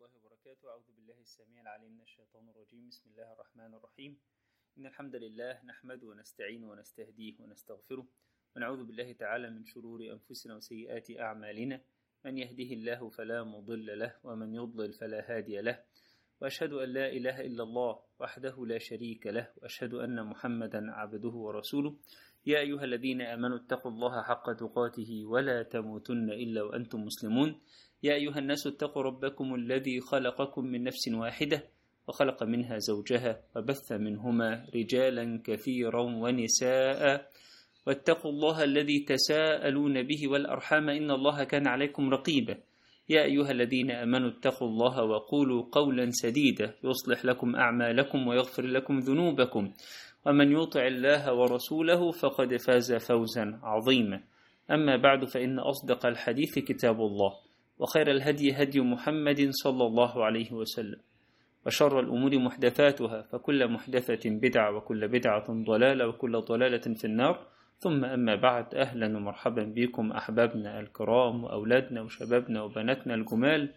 الله وبركاته أعوذ بالله السميع العليم من الشيطان الرجيم بسم الله الرحمن الرحيم إن الحمد لله نحمده ونستعينه ونستهديه ونستغفره ونعوذ بالله تعالى من شرور أنفسنا وسيئات أعمالنا من يهده الله فلا مضل له ومن يضلل فلا هادي له وأشهد أن لا إله إلا الله وحده لا شريك له وأشهد أن محمدا عبده ورسوله يا أيها الذين آمنوا اتقوا الله حق تقاته ولا تموتن إلا وأنتم مسلمون يا أيها الناس اتقوا ربكم الذي خلقكم من نفس واحدة وخلق منها زوجها وبث منهما رجالا كثيرا ونساء واتقوا الله الذي تساءلون به والأرحام إن الله كان عليكم رقيبا يا أيها الذين آمنوا اتقوا الله وقولوا قولا سديدا يصلح لكم أعمالكم ويغفر لكم ذنوبكم ومن يطع الله ورسوله فقد فاز فوزا عظيما أما بعد فإن أصدق الحديث كتاب الله وخير الهدي هدي محمد صلى الله عليه وسلم وشر الأمور محدثاتها فكل محدثة بدعة وكل بدعة ضلالة وكل ضلالة في النار ثم أما بعد أهلا ومرحبا بكم أحبابنا الكرام وأولادنا وشبابنا وبناتنا الجمال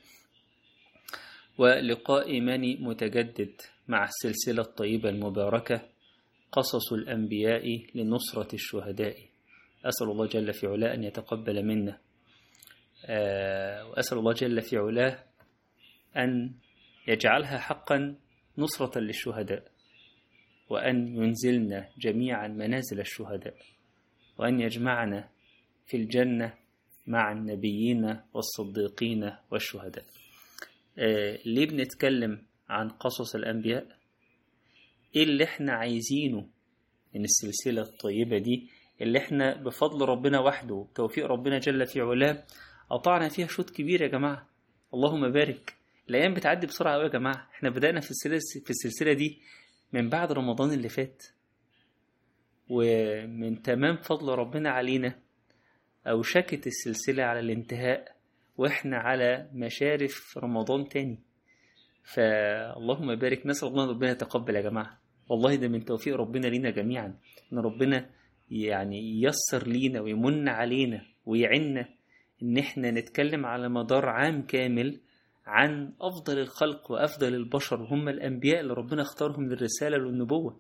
ولقاء إيماني متجدد مع السلسلة الطيبة المباركة قصص الأنبياء لنصرة الشهداء أسأل الله جل في علاه أن يتقبل منا أه وأسأل الله جل في علاه أن يجعلها حقا نصرة للشهداء وأن ينزلنا جميعا منازل الشهداء وأن يجمعنا في الجنة مع النبيين والصديقين والشهداء أه ليه بنتكلم عن قصص الأنبياء إيه اللي احنا عايزينه من السلسلة الطيبة دي اللي احنا بفضل ربنا وحده وتوفيق ربنا جل في علاه قطعنا فيها شوط كبير يا جماعة اللهم بارك الأيام بتعدي بسرعة أوي يا جماعة احنا بدأنا في السلسلة, في السلسلة دي من بعد رمضان اللي فات ومن تمام فضل ربنا علينا أوشكت السلسلة على الانتهاء وإحنا على مشارف رمضان تاني فاللهم بارك نسأل الله ربنا يتقبل يا جماعة والله ده من توفيق ربنا لينا جميعا إن ربنا يعني ييسر لينا ويمن علينا ويعنا إن إحنا نتكلم على مدار عام كامل عن أفضل الخلق وأفضل البشر هم الأنبياء اللي ربنا اختارهم للرسالة والنبوة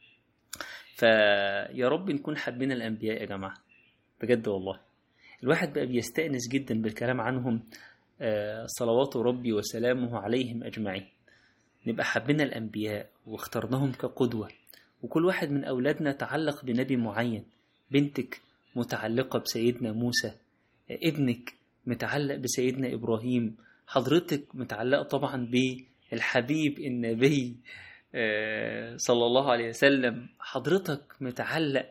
فيا رب نكون حابين الأنبياء يا جماعة بجد والله الواحد بقى بيستأنس جدا بالكلام عنهم صلوات ربي وسلامه عليهم أجمعين نبقى حابين الأنبياء واخترناهم كقدوة وكل واحد من أولادنا تعلق بنبي معين بنتك متعلقة بسيدنا موسى ابنك متعلق بسيدنا إبراهيم حضرتك متعلقة طبعا بالحبيب النبي صلى الله عليه وسلم حضرتك متعلق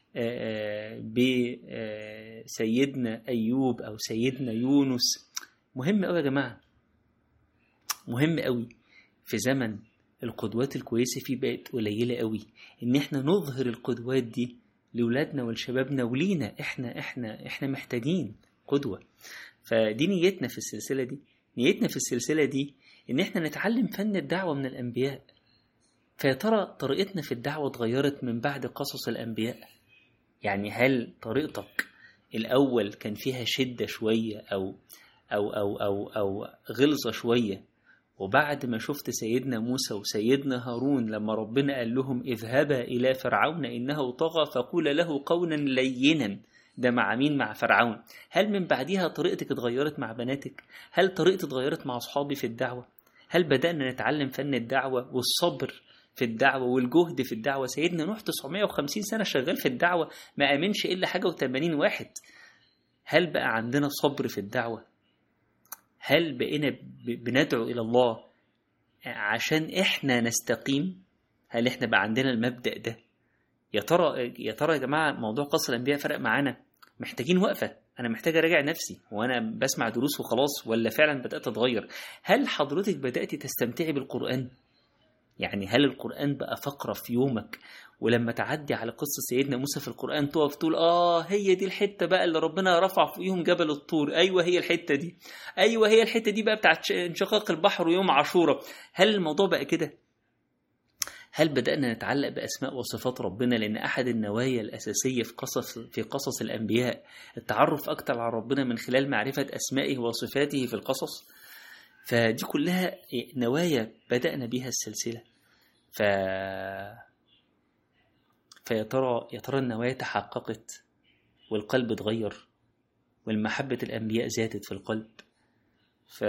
بسيدنا أيوب أو سيدنا يونس مهم قوي يا جماعة مهم قوي في زمن القدوات الكويسة فيه بقت قليلة قوي إن إحنا نظهر القدوات دي لولادنا ولشبابنا ولينا إحنا إحنا إحنا محتاجين قدوة فدي نيتنا في السلسلة دي نيتنا في السلسلة دي إن إحنا نتعلم فن الدعوة من الأنبياء فيا ترى طريقتنا في الدعوة اتغيرت من بعد قصص الأنبياء يعني هل طريقتك الأول كان فيها شدة شوية أو أو أو أو أو غلظة شوية وبعد ما شفت سيدنا موسى وسيدنا هارون لما ربنا قال لهم اذهبا إلى فرعون إنه طغى فقول له قولا لينا ده مع مين مع فرعون هل من بعديها طريقتك اتغيرت مع بناتك هل طريقتي اتغيرت مع أصحابي في الدعوة هل بدأنا نتعلم فن الدعوة والصبر في الدعوة والجهد في الدعوة سيدنا نوح 950 سنة شغال في الدعوة ما أمنش إلا حاجة و80 واحد هل بقى عندنا صبر في الدعوة هل بقينا بندعو إلى الله عشان إحنا نستقيم هل إحنا بقى عندنا المبدأ ده يا ترى يا ترى يا جماعة موضوع قصر الأنبياء فرق معانا محتاجين وقفة أنا محتاج أراجع نفسي وأنا بسمع دروس وخلاص ولا فعلا بدأت أتغير هل حضرتك بدأتي تستمتعي بالقرآن يعني هل القرآن بقى فقرة في يومك ولما تعدي على قصة سيدنا موسى في القرآن تقف تقول آه هي دي الحتة بقى اللي ربنا رفع فيهم جبل الطور أيوة هي الحتة دي أيوة هي الحتة دي بقى بتاعت انشقاق البحر ويوم عاشوراء هل الموضوع بقى كده؟ هل بدأنا نتعلق بأسماء وصفات ربنا لأن أحد النوايا الأساسية في قصص في قصص الأنبياء التعرف أكتر على ربنا من خلال معرفة أسمائه وصفاته في القصص فدي كلها نوايا بدأنا بها السلسلة ف فيا ترى يا ترى النوايا تحققت والقلب اتغير والمحبة الأنبياء زادت في القلب ف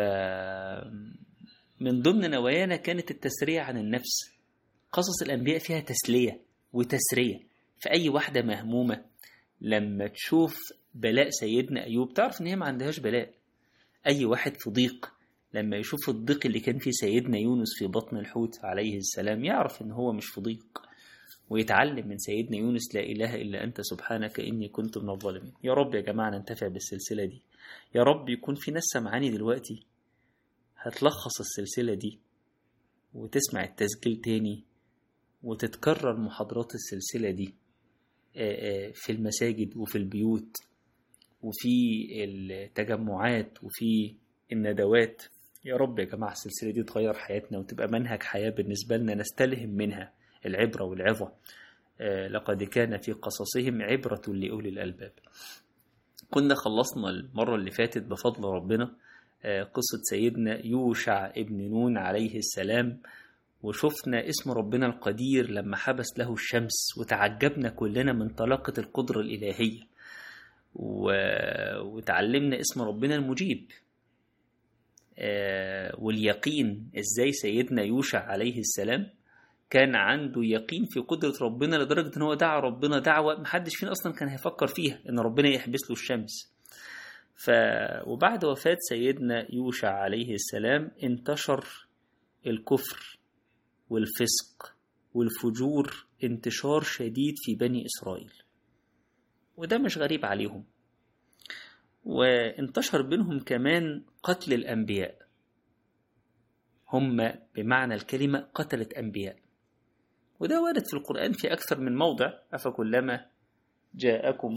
من ضمن نوايانا كانت التسريع عن النفس قصص الأنبياء فيها تسلية وتسرية فأي واحدة مهمومة لما تشوف بلاء سيدنا أيوب تعرف إن هي ما عندهاش بلاء أي واحد في ضيق لما يشوف الضيق اللي كان فيه سيدنا يونس في بطن الحوت عليه السلام يعرف إن هو مش في ضيق ويتعلم من سيدنا يونس لا إله إلا أنت سبحانك إني كنت من الظالمين يا رب يا جماعة ننتفع بالسلسلة دي يا رب يكون في ناس سمعاني دلوقتي هتلخص السلسلة دي وتسمع التسجيل تاني وتتكرر محاضرات السلسلة دي في المساجد وفي البيوت وفي التجمعات وفي الندوات يا رب يا جماعة السلسلة دي تغير حياتنا وتبقى منهج حياة بالنسبة لنا نستلهم منها العبرة والعظة لقد كان في قصصهم عبرة لأولي الألباب كنا خلصنا المرة اللي فاتت بفضل ربنا قصة سيدنا يوشع ابن نون عليه السلام وشفنا اسم ربنا القدير لما حبس له الشمس وتعجبنا كلنا من طلاقة القدرة الإلهية و... وتعلمنا اسم ربنا المجيب واليقين ازاي سيدنا يوشع عليه السلام كان عنده يقين في قدرة ربنا لدرجة ان هو دعا ربنا دعوة محدش فينا اصلا كان هيفكر فيها ان ربنا يحبس له الشمس ف... وبعد وفاة سيدنا يوشع عليه السلام انتشر الكفر والفسق والفجور انتشار شديد في بني إسرائيل وده مش غريب عليهم وانتشر بينهم كمان قتل الأنبياء هم بمعنى الكلمة قتلة أنبياء وده وارد في القرآن في أكثر من موضع أفكلما جاءكم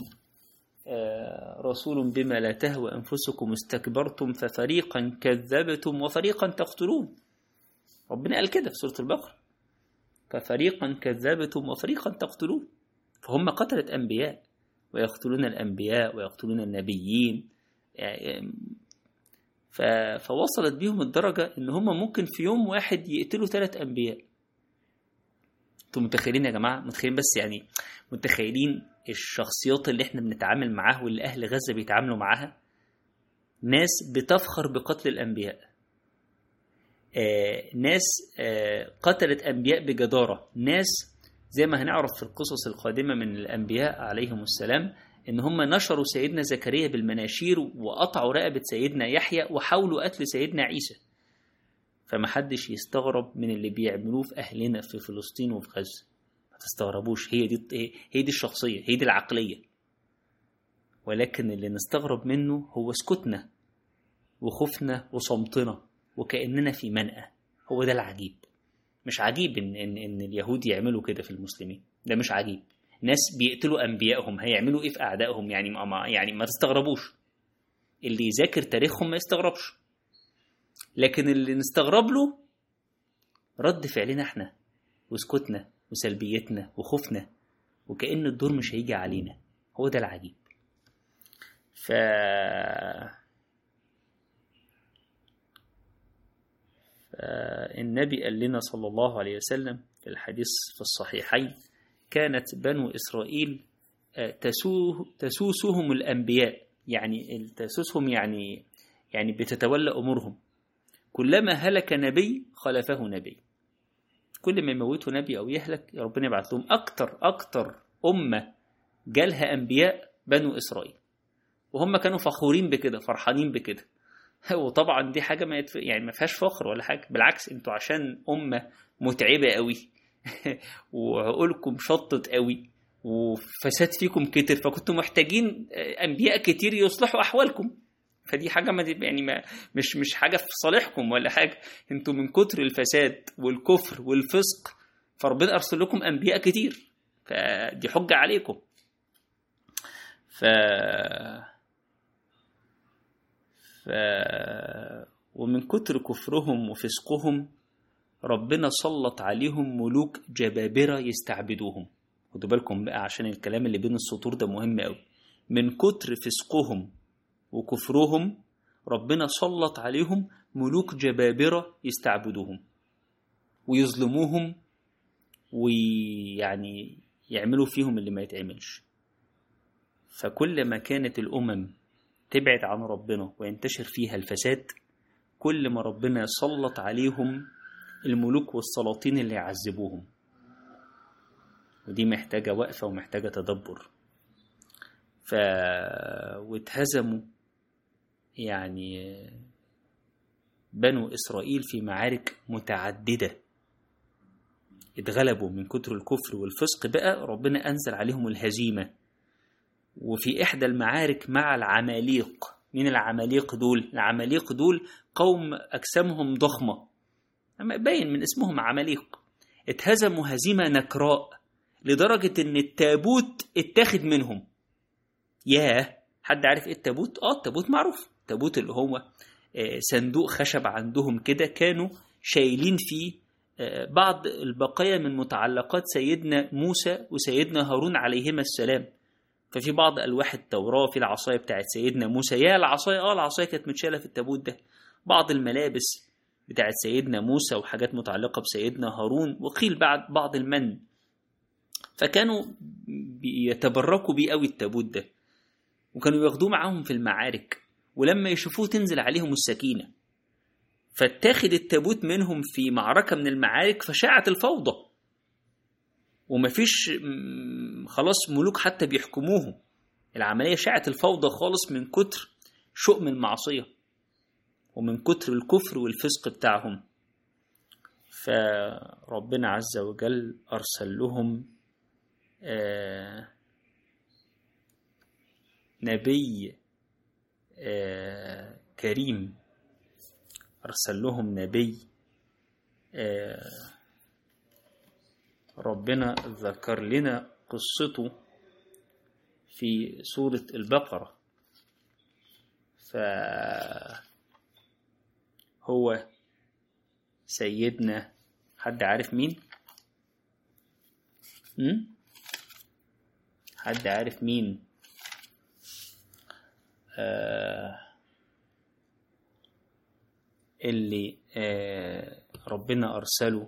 رسول بما لا تهوى أنفسكم استكبرتم ففريقا كذبتم وفريقا تقتلون ربنا قال كده في سورة البقرة ففريقا كذبتم وفريقا تقتلون فهم قتلة أنبياء ويقتلون الأنبياء ويقتلون النبيين يعني فوصلت بيهم الدرجة إن هم ممكن في يوم واحد يقتلوا ثلاث أنبياء انتوا متخيلين يا جماعة متخيلين بس يعني متخيلين الشخصيات اللي احنا بنتعامل معاها واللي أهل غزة بيتعاملوا معاها ناس بتفخر بقتل الأنبياء آه ناس آه قتلت أنبياء بجدارة ناس زي ما هنعرف في القصص القادمة من الأنبياء عليهم السلام إن هم نشروا سيدنا زكريا بالمناشير وقطعوا رقبة سيدنا يحيى وحاولوا قتل سيدنا عيسى فمحدش يستغرب من اللي بيعملوه في أهلنا في فلسطين وفي غزة ما تستغربوش هي دي هي دي الشخصية هي دي العقلية ولكن اللي نستغرب منه هو سكوتنا وخوفنا وصمتنا وكأننا في منأى هو ده العجيب مش عجيب إن, إن, إن اليهود يعملوا كده في المسلمين ده مش عجيب ناس بيقتلوا أنبيائهم هيعملوا إيه في أعدائهم يعني ما يعني ما تستغربوش اللي يذاكر تاريخهم ما يستغربش لكن اللي نستغرب له رد فعلنا احنا وسكوتنا وسلبيتنا وخوفنا وكأن الدور مش هيجي علينا هو ده العجيب ف فالنبي قال لنا صلى الله عليه وسلم في الحديث في الصحيحين كانت بنو إسرائيل تسوه تسوسهم الأنبياء يعني تسوسهم يعني يعني بتتولى أمورهم كلما هلك نبي خلفه نبي كل ما يموته نبي أو يهلك ربنا يبعث لهم أكتر أكتر أمة جالها أنبياء بنو إسرائيل وهم كانوا فخورين بكده فرحانين بكده وطبعا دي حاجة ما يتف... يعني ما فيهاش فخر ولا حاجة بالعكس انتوا عشان أمة متعبة قوي وعقولكم شطت قوي وفساد فيكم كتر فكنتوا محتاجين أنبياء كتير يصلحوا أحوالكم فدي حاجه ما يعني ما مش مش حاجه في صالحكم ولا حاجه انتوا من كتر الفساد والكفر والفسق فربنا ارسل لكم انبياء كتير فدي حجه عليكم ف ف ومن كتر كفرهم وفسقهم ربنا سلط عليهم ملوك جبابرة يستعبدوهم خدوا بالكم بقى عشان الكلام اللي بين السطور ده مهم قوي من كتر فسقهم وكفرهم ربنا سلط عليهم ملوك جبابرة يستعبدوهم ويظلموهم ويعني يعملوا فيهم اللي ما يتعملش فكل ما كانت الأمم تبعد عن ربنا وينتشر فيها الفساد كل ما ربنا يسلط عليهم الملوك والسلاطين اللي يعذبوهم ودي محتاجة وقفة ومحتاجة تدبر ف واتهزموا يعني بنو إسرائيل في معارك متعددة اتغلبوا من كتر الكفر والفسق بقى ربنا أنزل عليهم الهزيمة وفي إحدى المعارك مع العماليق مين العماليق دول؟ العماليق دول قوم أجسامهم ضخمة أما باين من اسمهم عماليق اتهزموا هزيمة نكراء لدرجة إن التابوت اتاخد منهم ياه حد عارف ايه التابوت؟ اه التابوت معروف التابوت اللي هو صندوق خشب عندهم كده كانوا شايلين فيه بعض البقايا من متعلقات سيدنا موسى وسيدنا هارون عليهما السلام ففي بعض الواح التوراه في العصايه بتاعت سيدنا موسى يا العصايه اه العصايه كانت متشاله في التابوت ده بعض الملابس بتاعت سيدنا موسى وحاجات متعلقه بسيدنا هارون وقيل بعد بعض المن فكانوا يتبركوا بيه قوي التابوت ده وكانوا ياخدوه معاهم في المعارك ولما يشوفوه تنزل عليهم السكينه فاتاخد التابوت منهم في معركه من المعارك فشاعت الفوضى ومفيش خلاص ملوك حتى بيحكموهم العملية شاعت الفوضى خالص من كتر شؤم المعصية ومن كتر الكفر والفسق بتاعهم فربنا عز وجل أرسل لهم آه نبي آه كريم أرسل لهم نبي آه ربنا ذكر لنا قصته في سورة البقرة فهو سيدنا حد عارف مين؟ م? حد عارف مين؟ آه اللي آه ربنا أرسله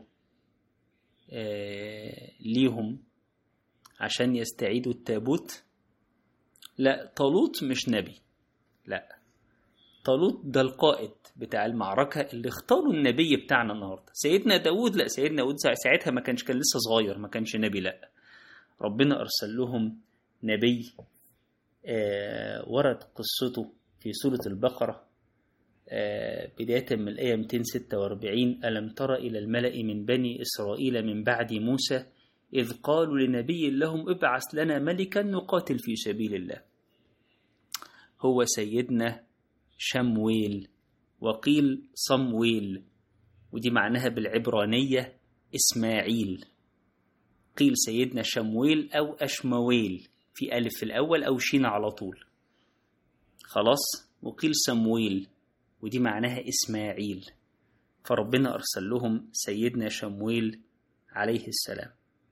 آه ليهم عشان يستعيدوا التابوت لا طالوت مش نبي لا طالوت ده القائد بتاع المعركة اللي اختاروا النبي بتاعنا النهاردة سيدنا داود لا سيدنا داود ساعتها ما كانش كان لسه صغير ما كانش نبي لا ربنا أرسل لهم نبي آه ورد قصته في سورة البقرة آه بداية من الآية 246 ألم تر إلى الملأ من بني إسرائيل من بعد موسى إذ قالوا لنبي لهم ابعث لنا ملكا نقاتل في سبيل الله هو سيدنا شمويل وقيل صمويل ودي معناها بالعبرانية إسماعيل قيل سيدنا شمويل أو أشمويل في ألف في الأول أو شين على طول خلاص وقيل سمويل ودي معناها إسماعيل فربنا أرسل لهم سيدنا شمويل عليه السلام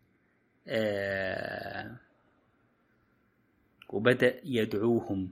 آه وبدأ يدعوهم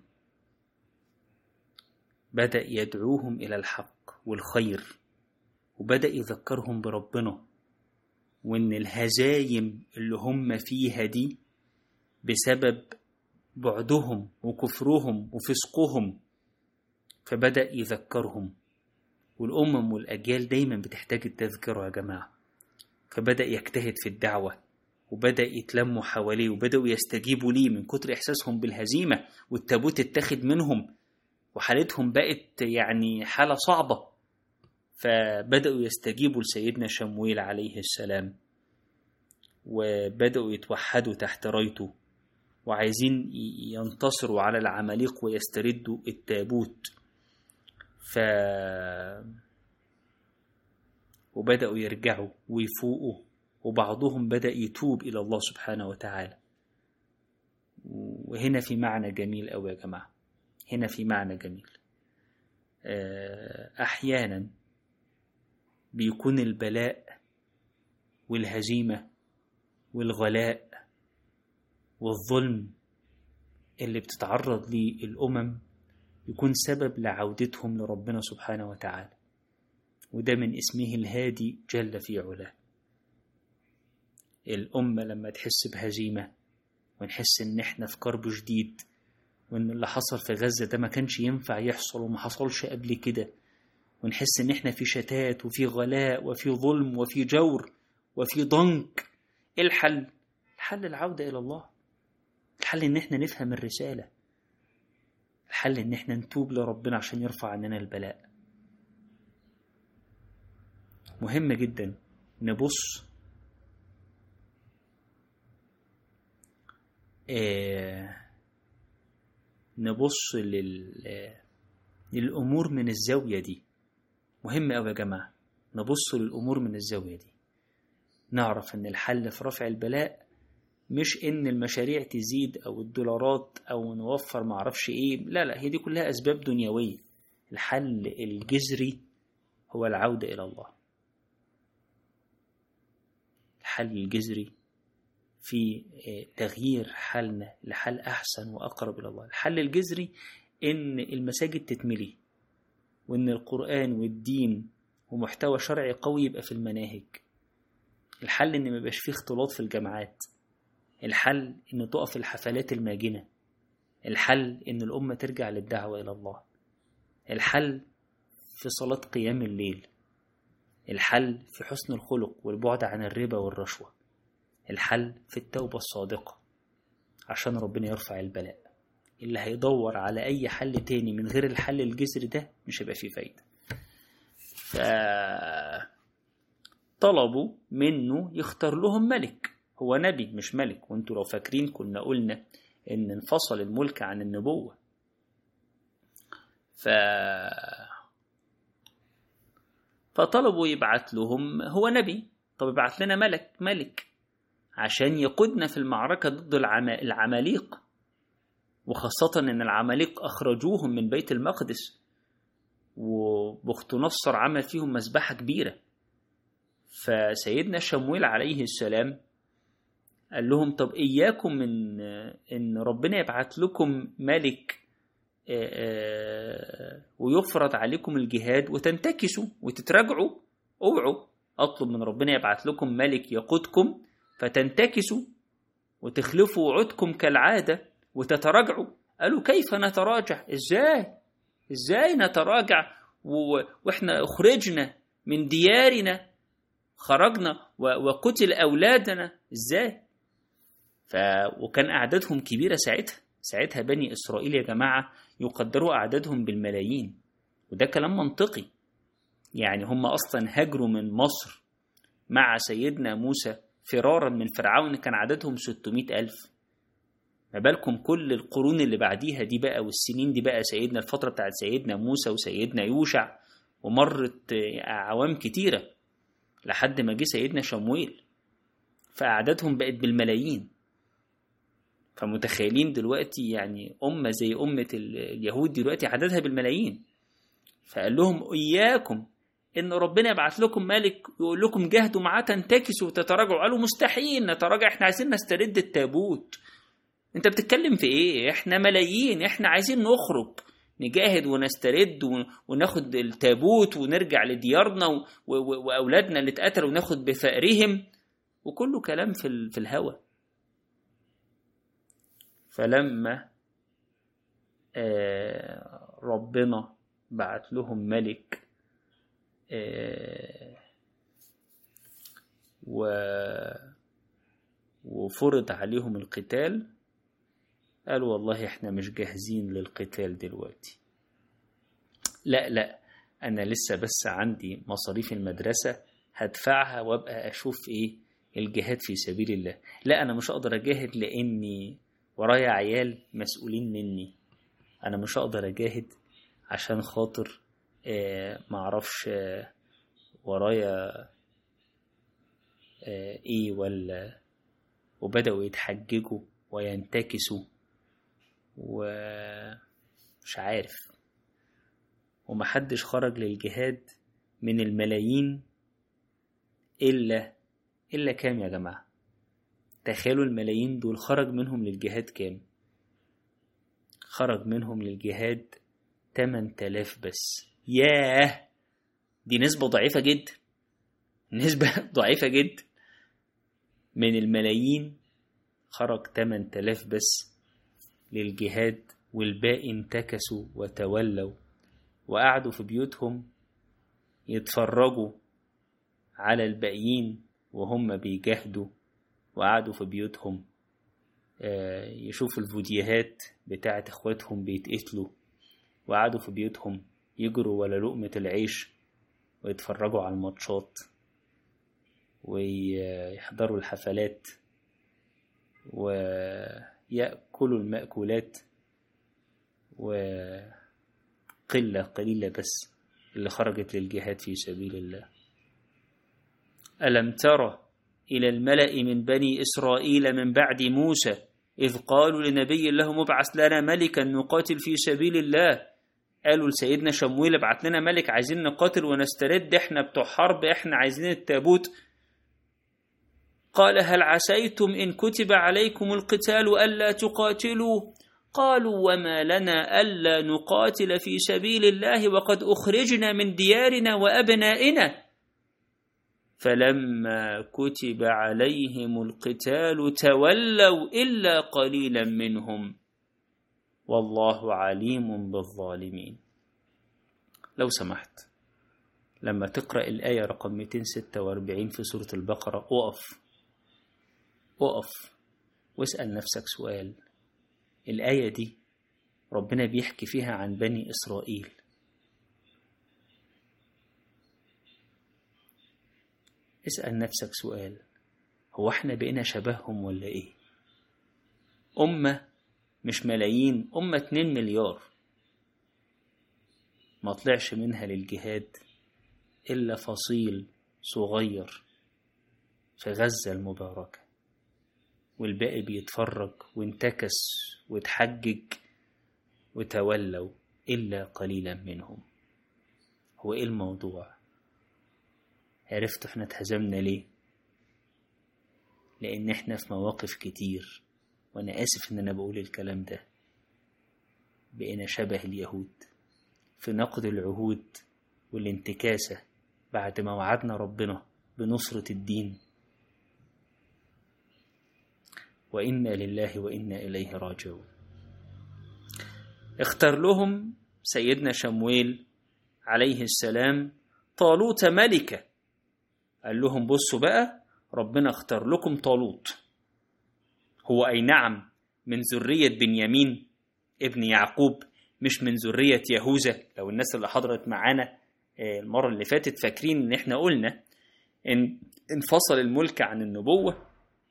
بدأ يدعوهم إلى الحق والخير وبدأ يذكرهم بربنا وإن الهزايم اللي هم فيها دي بسبب بعدهم وكفرهم وفسقهم فبدأ يذكرهم والأمم والأجيال دايما بتحتاج التذكرة يا جماعة فبدأ يجتهد في الدعوة وبدأ يتلموا حواليه وبدأوا يستجيبوا ليه من كتر إحساسهم بالهزيمة والتابوت اتاخد منهم وحالتهم بقت يعني حالة صعبة فبدأوا يستجيبوا لسيدنا شمويل عليه السلام وبدأوا يتوحدوا تحت رايته وعايزين ينتصروا على العماليق ويستردوا التابوت ف وبدأوا يرجعوا ويفوقوا وبعضهم بدأ يتوب إلى الله سبحانه وتعالى وهنا في معنى جميل أوي يا جماعة هنا في معنى جميل أحيانا بيكون البلاء والهزيمة والغلاء والظلم اللي بتتعرض ليه الأمم يكون سبب لعودتهم لربنا سبحانه وتعالى وده من اسمه الهادي جل في علاه الأمة لما تحس بهزيمة ونحس إن إحنا في كرب جديد وإن اللي حصل في غزة ده ما كانش ينفع يحصل وما حصلش قبل كده ونحس إن إحنا في شتات وفي غلاء وفي ظلم وفي جور وفي ضنك إيه الحل؟ الحل العودة إلى الله الحل إن إحنا نفهم الرسالة الحل إن إحنا نتوب لربنا عشان يرفع عننا البلاء مهم جدا نبص آه نبص لل للأمور من الزاوية دي مهم أوي يا جماعة نبص للأمور من الزاوية دي نعرف إن الحل في رفع البلاء مش إن المشاريع تزيد أو الدولارات أو نوفر معرفش إيه لا لا هي دي كلها أسباب دنيوية الحل الجذري هو العودة إلى الله الحل الجذري في تغيير حالنا لحال أحسن وأقرب إلى الله الحل الجذري إن المساجد تتملي وإن القرآن والدين ومحتوى شرعي قوي يبقى في المناهج الحل إن ما يبقاش فيه اختلاط في الجامعات الحل إن تقف الحفلات الماجنة الحل إن الأمة ترجع للدعوة إلى الله الحل في صلاة قيام الليل الحل في حسن الخلق والبعد عن الربا والرشوة الحل في التوبة الصادقة عشان ربنا يرفع البلاء اللي هيدور على أي حل تاني من غير الحل الجذري ده مش هيبقى فيه فايدة ف... طلبوا منه يختار لهم ملك هو نبي مش ملك وانتوا لو فاكرين كنا قلنا ان انفصل الملك عن النبوة ف فطلبوا يبعت لهم هو نبي طب ابعت لنا ملك ملك عشان يقودنا في المعركة ضد العم... العماليق وخاصة إن العماليق أخرجوهم من بيت المقدس وبخت نصر عمل فيهم مذبحة كبيرة فسيدنا شمويل عليه السلام قال لهم طب إياكم من إن ربنا يبعت لكم ملك ويفرض عليكم الجهاد وتنتكسوا وتتراجعوا اوعوا اطلب من ربنا يبعت لكم ملك يقودكم فتنتكسوا وتخلفوا وعودكم كالعادة وتتراجعوا قالوا كيف نتراجع ازاي ازاي نتراجع و... واحنا اخرجنا من ديارنا خرجنا و... وقتل اولادنا ازاي ف... وكان اعدادهم كبيره ساعتها ساعتها بني اسرائيل يا جماعه يقدروا اعدادهم بالملايين وده كلام منطقي يعني هم اصلا هاجروا من مصر مع سيدنا موسى فرارا من فرعون كان عددهم 600 ألف ما بالكم كل القرون اللي بعديها دي بقى والسنين دي بقى سيدنا الفترة بتاعت سيدنا موسى وسيدنا يوشع ومرت أعوام كتيرة لحد ما جه سيدنا شمويل فأعدادهم بقت بالملايين فمتخيلين دلوقتي يعني أمة زي أمة اليهود دلوقتي عددها بالملايين فقال لهم إياكم ان ربنا يبعت لكم ملك يقول لكم جاهدوا معاه تنتكسوا وتتراجعوا قالوا مستحيل نتراجع احنا عايزين نسترد التابوت انت بتتكلم في ايه احنا ملايين احنا عايزين نخرج نجاهد ونسترد وناخد التابوت ونرجع لديارنا واولادنا اللي اتقتلوا وناخد بفقرهم وكله كلام في في الهوى فلما آه ربنا بعت لهم ملك و وفرض عليهم القتال قالوا والله احنا مش جاهزين للقتال دلوقتي لا لا انا لسه بس عندي مصاريف المدرسة هدفعها وابقى اشوف ايه الجهاد في سبيل الله لا انا مش هقدر اجاهد لاني ورايا عيال مسؤولين مني انا مش هقدر اجاهد عشان خاطر آه معرفش آه ورايا آه ايه ولا وبدأوا يتحججوا وينتكسوا ومش عارف ومحدش خرج للجهاد من الملايين إلا إلا كام يا جماعة تخيلوا الملايين دول خرج منهم للجهاد كام خرج منهم للجهاد 8000 بس ياه دي نسبة ضعيفة جدا نسبة ضعيفة جدا من الملايين خرج 8000 بس للجهاد والباقي انتكسوا وتولوا وقعدوا في بيوتهم يتفرجوا على الباقيين وهم بيجاهدوا وقعدوا في بيوتهم يشوفوا الفيديوهات بتاعت اخواتهم بيتقتلوا وقعدوا في بيوتهم يجروا ولا لقمة العيش ويتفرجوا على الماتشات ويحضروا الحفلات ويأكلوا المأكولات وقلة قليلة بس اللي خرجت للجهاد في سبيل الله ألم تر إلى الملأ من بني إسرائيل من بعد موسى إذ قالوا لنبي الله مبعث لنا ملكا نقاتل في سبيل الله قالوا لسيدنا شمويل ابعت لنا ملك عايزين نقاتل ونسترد احنا بتوع حرب احنا عايزين التابوت قال هل عسيتم إن كتب عليكم القتال ألا تقاتلوا قالوا وما لنا ألا نقاتل في سبيل الله وقد أخرجنا من ديارنا وأبنائنا فلما كتب عليهم القتال تولوا إلا قليلا منهم والله عليم بالظالمين لو سمحت لما تقرأ الآية رقم 246 في سورة البقرة أقف أقف واسأل نفسك سؤال الآية دي ربنا بيحكي فيها عن بني إسرائيل اسأل نفسك سؤال هو احنا بقينا شبههم ولا ايه أمة مش ملايين أمة 2 مليار ما طلعش منها للجهاد إلا فصيل صغير في غزة المباركة والباقي بيتفرج وانتكس وتحجج وتولوا إلا قليلا منهم هو إيه الموضوع عرفت احنا اتهزمنا ليه لأن احنا في مواقف كتير وأنا آسف إن أنا بقول الكلام ده بقينا شبه اليهود في نقد العهود والانتكاسة بعد ما وعدنا ربنا بنصرة الدين وإنا لله وإنا إليه راجعون اختار لهم سيدنا شمويل عليه السلام طالوت ملكة قال لهم بصوا بقى ربنا اختار لكم طالوت هو أي نعم من ذرية بنيامين ابن يعقوب مش من ذرية يهوذا لو الناس اللي حضرت معانا المرة اللي فاتت فاكرين إن إحنا قلنا إن انفصل الملك عن النبوة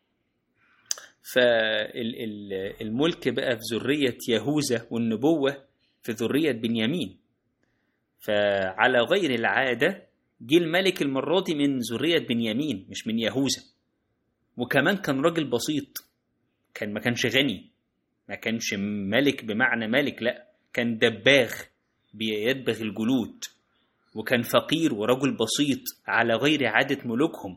فالملك بقى في ذرية يهوذا والنبوة في ذرية بنيامين فعلى غير العادة جه الملك المرة دي من ذرية بنيامين مش من يهوذا وكمان كان راجل بسيط كان ما كانش غني ما كانش ملك بمعنى ملك لا كان دباغ بيدبغ الجلود وكان فقير ورجل بسيط على غير عادة ملوكهم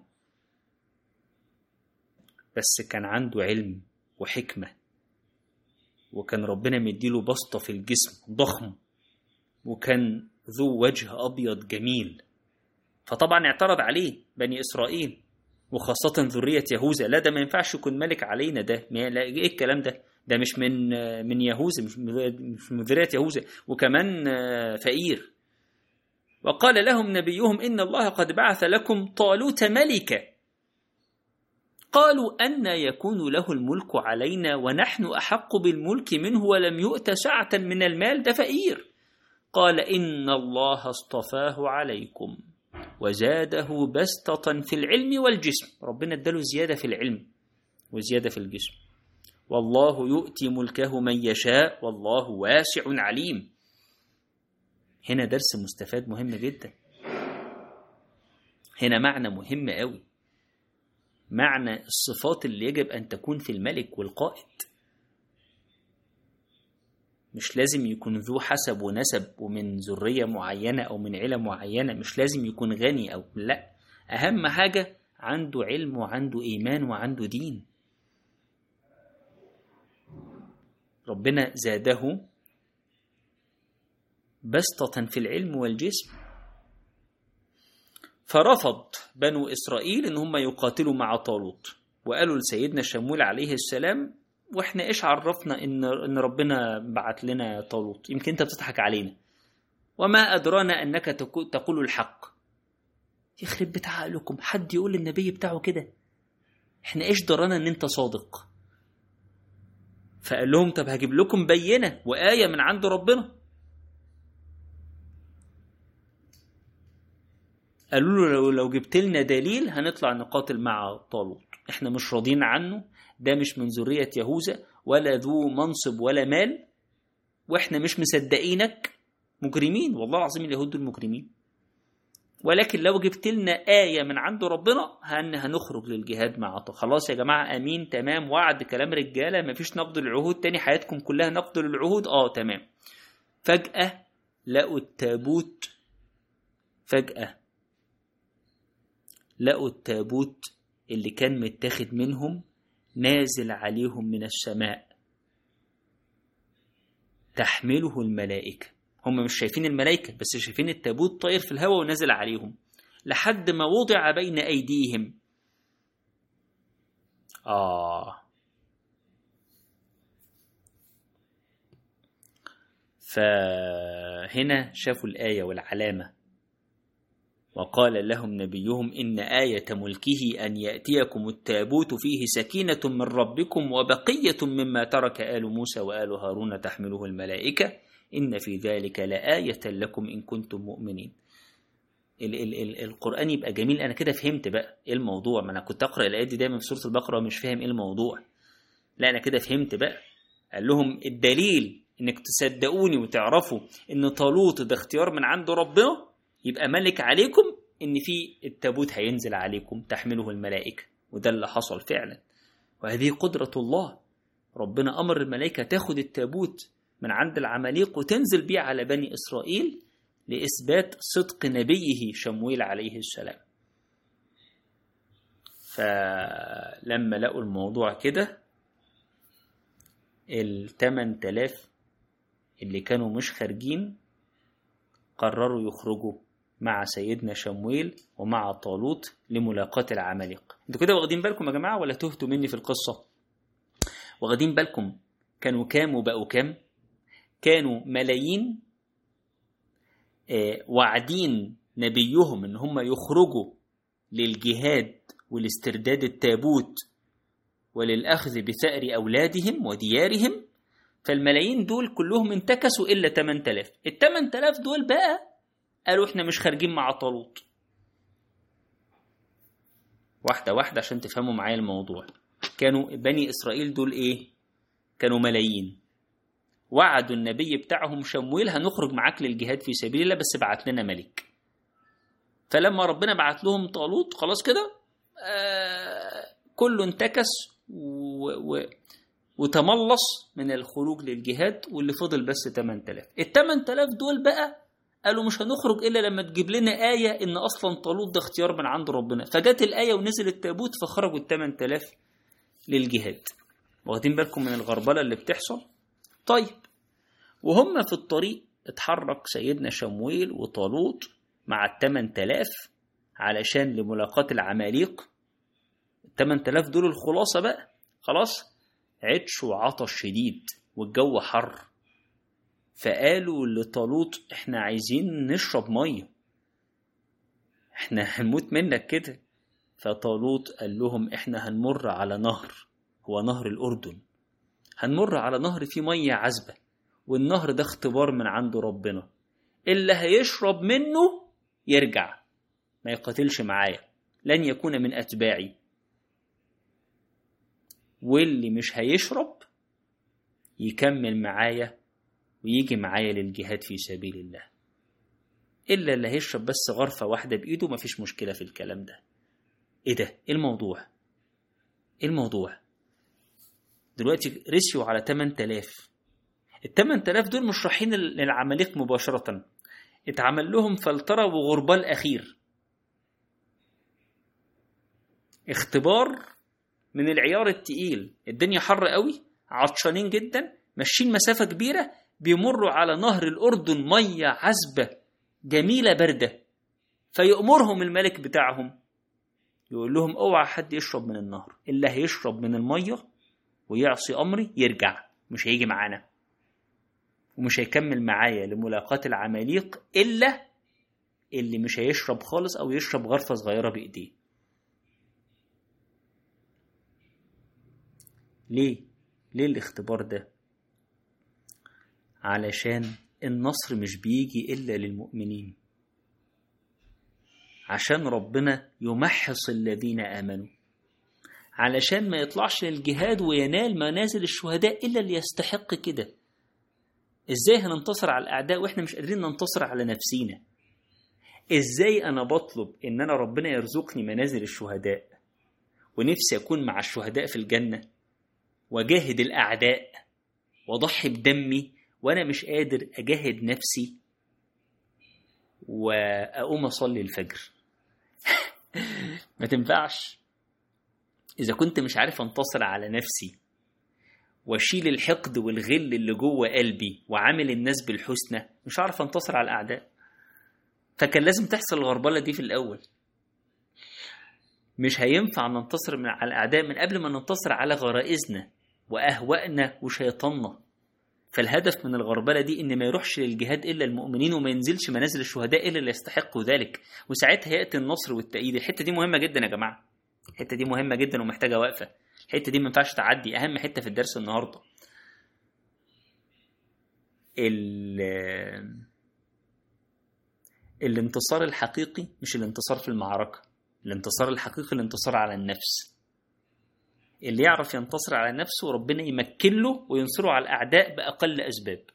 بس كان عنده علم وحكمة وكان ربنا مديله بسطة في الجسم ضخم وكان ذو وجه أبيض جميل فطبعا اعترض عليه بني إسرائيل وخاصة ذرية يهوذا لا ده ما ينفعش يكون ملك علينا ده لا ايه الكلام ده ده مش من من يهوذا مش من ذرية يهوذا وكمان فقير وقال لهم نبيهم إن الله قد بعث لكم طالوت ملكا قالوا أن يكون له الملك علينا ونحن أحق بالملك منه ولم يؤت سعة من المال ده فقير قال إن الله اصطفاه عليكم وزاده بسطة في العلم والجسم ربنا اداله زيادة في العلم وزيادة في الجسم والله يؤتي ملكه من يشاء والله واسع عليم هنا درس مستفاد مهم جدا هنا معنى مهم قوي معنى الصفات اللي يجب أن تكون في الملك والقائد مش لازم يكون ذو حسب ونسب ومن ذرية معينة أو من عيلة معينة مش لازم يكون غني أو لا أهم حاجة عنده علم وعنده إيمان وعنده دين ربنا زاده بسطة في العلم والجسم فرفض بنو إسرائيل إن هم يقاتلوا مع طالوت وقالوا لسيدنا شمويل عليه السلام واحنا ايش عرفنا ان ان ربنا بعت لنا طالوت يمكن انت بتضحك علينا وما ادرانا انك تقو- تقول الحق يخرب بيت عقلكم حد يقول للنبي بتاعه كده احنا ايش درانا ان انت صادق فقال لهم طب هجيب لكم بينه وايه من عند ربنا قالوا له لو, لو جبت لنا دليل هنطلع نقاتل مع طالوت احنا مش راضيين عنه ده مش من ذرية يهوذا ولا ذو منصب ولا مال واحنا مش مصدقينك مجرمين والله العظيم اليهود دول مجرمين ولكن لو جبت لنا آية من عند ربنا هن هنخرج للجهاد مع طالوت خلاص يا جماعة أمين تمام وعد كلام رجالة مفيش نقض العهود تاني حياتكم كلها نقض للعهود اه تمام فجأة لقوا التابوت فجأة لقوا التابوت اللي كان متاخد منهم نازل عليهم من السماء تحمله الملائكة هم مش شايفين الملائكة بس شايفين التابوت طاير في الهواء ونازل عليهم لحد ما وضع بين أيديهم آه فهنا شافوا الآية والعلامة وقال لهم نبيهم إن آية ملكه أن يأتيكم التابوت فيه سكينة من ربكم وبقية مما ترك آل موسى وآل هارون تحمله الملائكة إن في ذلك لآية لكم إن كنتم مؤمنين ال ال ال القرآن يبقى جميل أنا كده فهمت بقى إيه الموضوع ما أنا كنت أقرأ الآيات دي دايما في سورة البقرة ومش فاهم إيه الموضوع لا أنا كده فهمت بقى قال لهم الدليل إنك تصدقوني وتعرفوا إن طالوت ده اختيار من عند ربنا يبقى ملك عليكم ان في التابوت هينزل عليكم تحمله الملائكه وده اللي حصل فعلا وهذه قدره الله ربنا امر الملائكه تاخد التابوت من عند العماليق وتنزل بيه على بني اسرائيل لاثبات صدق نبيه شمويل عليه السلام فلما لقوا الموضوع كده ال 8000 اللي كانوا مش خارجين قرروا يخرجوا مع سيدنا شمويل ومع طالوت لملاقاة العمالقة انتوا كده واخدين بالكم يا جماعة ولا تهتوا مني في القصة واخدين بالكم كانوا كام وبقوا كام كانوا ملايين آه واعدين نبيهم ان هم يخرجوا للجهاد والاسترداد التابوت وللأخذ بثأر أولادهم وديارهم فالملايين دول كلهم انتكسوا إلا 8000 ال 8000 دول بقى قالوا احنا مش خارجين مع طالوت واحدة واحدة عشان تفهموا معايا الموضوع كانوا بني إسرائيل دول إيه؟ كانوا ملايين وعدوا النبي بتاعهم شمويل هنخرج معاك للجهاد في سبيل الله بس بعت لنا ملك فلما ربنا بعت لهم طالوت خلاص كده آه كله انتكس و... و... وتملص من الخروج للجهاد واللي فضل بس 8000 ال 8000 دول بقى قالوا مش هنخرج الا لما تجيب لنا ايه ان اصلا طالوت ده اختيار من عند ربنا فجت الايه ونزل التابوت فخرجوا ال 8000 للجهاد واخدين بالكم من الغربله اللي بتحصل طيب وهم في الطريق اتحرك سيدنا شمويل وطالوت مع ال 8000 علشان لملاقاة العماليق ال 8000 دول الخلاصه بقى خلاص عطش وعطش شديد والجو حر فقالوا لطالوت احنا عايزين نشرب ميه احنا هنموت منك كده فطالوت قال لهم احنا هنمر على نهر هو نهر الاردن هنمر على نهر فيه ميه عذبه والنهر ده اختبار من عند ربنا اللي هيشرب منه يرجع ما يقاتلش معايا لن يكون من اتباعي واللي مش هيشرب يكمل معايا ويجي معايا للجهاد في سبيل الله إلا اللي هيشرب بس غرفة واحدة بإيده مفيش مشكلة في الكلام ده إيه ده؟ إيه الموضوع؟ إيه الموضوع؟ دلوقتي رسيوا على 8000 ال 8000 دول مش رايحين للعماليق مباشرة اتعمل لهم فلترة وغربال أخير اختبار من العيار التقيل الدنيا حر قوي عطشانين جدا ماشيين مسافة كبيرة بيمروا على نهر الأردن مية عذبة جميلة باردة فيأمرهم الملك بتاعهم يقول لهم اوعى حد يشرب من النهر اللي هيشرب من المية ويعصي أمري يرجع مش هيجي معانا ومش هيكمل معايا لملاقاة العماليق إلا اللي مش هيشرب خالص أو يشرب غرفة صغيرة بإيديه ليه؟ ليه الاختبار ده؟ علشان النصر مش بيجي إلا للمؤمنين عشان ربنا يمحص الذين آمنوا علشان ما يطلعش للجهاد وينال منازل الشهداء إلا اللي يستحق كده إزاي هننتصر على الأعداء وإحنا مش قادرين ننتصر على نفسينا إزاي أنا بطلب إن أنا ربنا يرزقني منازل الشهداء ونفسي أكون مع الشهداء في الجنة وجاهد الأعداء وأضحي بدمي وأنا مش قادر أجاهد نفسي وأقوم أصلي الفجر ما تنفعش إذا كنت مش عارف أنتصر على نفسي واشيل الحقد والغل اللي جوه قلبي وعامل الناس بالحسنى مش هعرف انتصر على الاعداء فكان لازم تحصل الغربله دي في الاول مش هينفع ننتصر من على الاعداء من قبل ما ننتصر على غرائزنا واهوائنا وشيطاننا فالهدف من الغربله دي ان ما يروحش للجهاد الا المؤمنين وما ينزلش منازل الشهداء الا اللي يستحقوا ذلك وساعتها ياتي النصر والتأييد الحته دي مهمه جدا يا جماعه الحته دي مهمه جدا ومحتاجه وقفه الحته دي ما ينفعش تعدي اهم حته في الدرس النهارده الانتصار الحقيقي مش الانتصار في المعركه الانتصار الحقيقي الانتصار على النفس اللي يعرف ينتصر على نفسه ربنا يمكن له وينصره على الاعداء باقل اسباب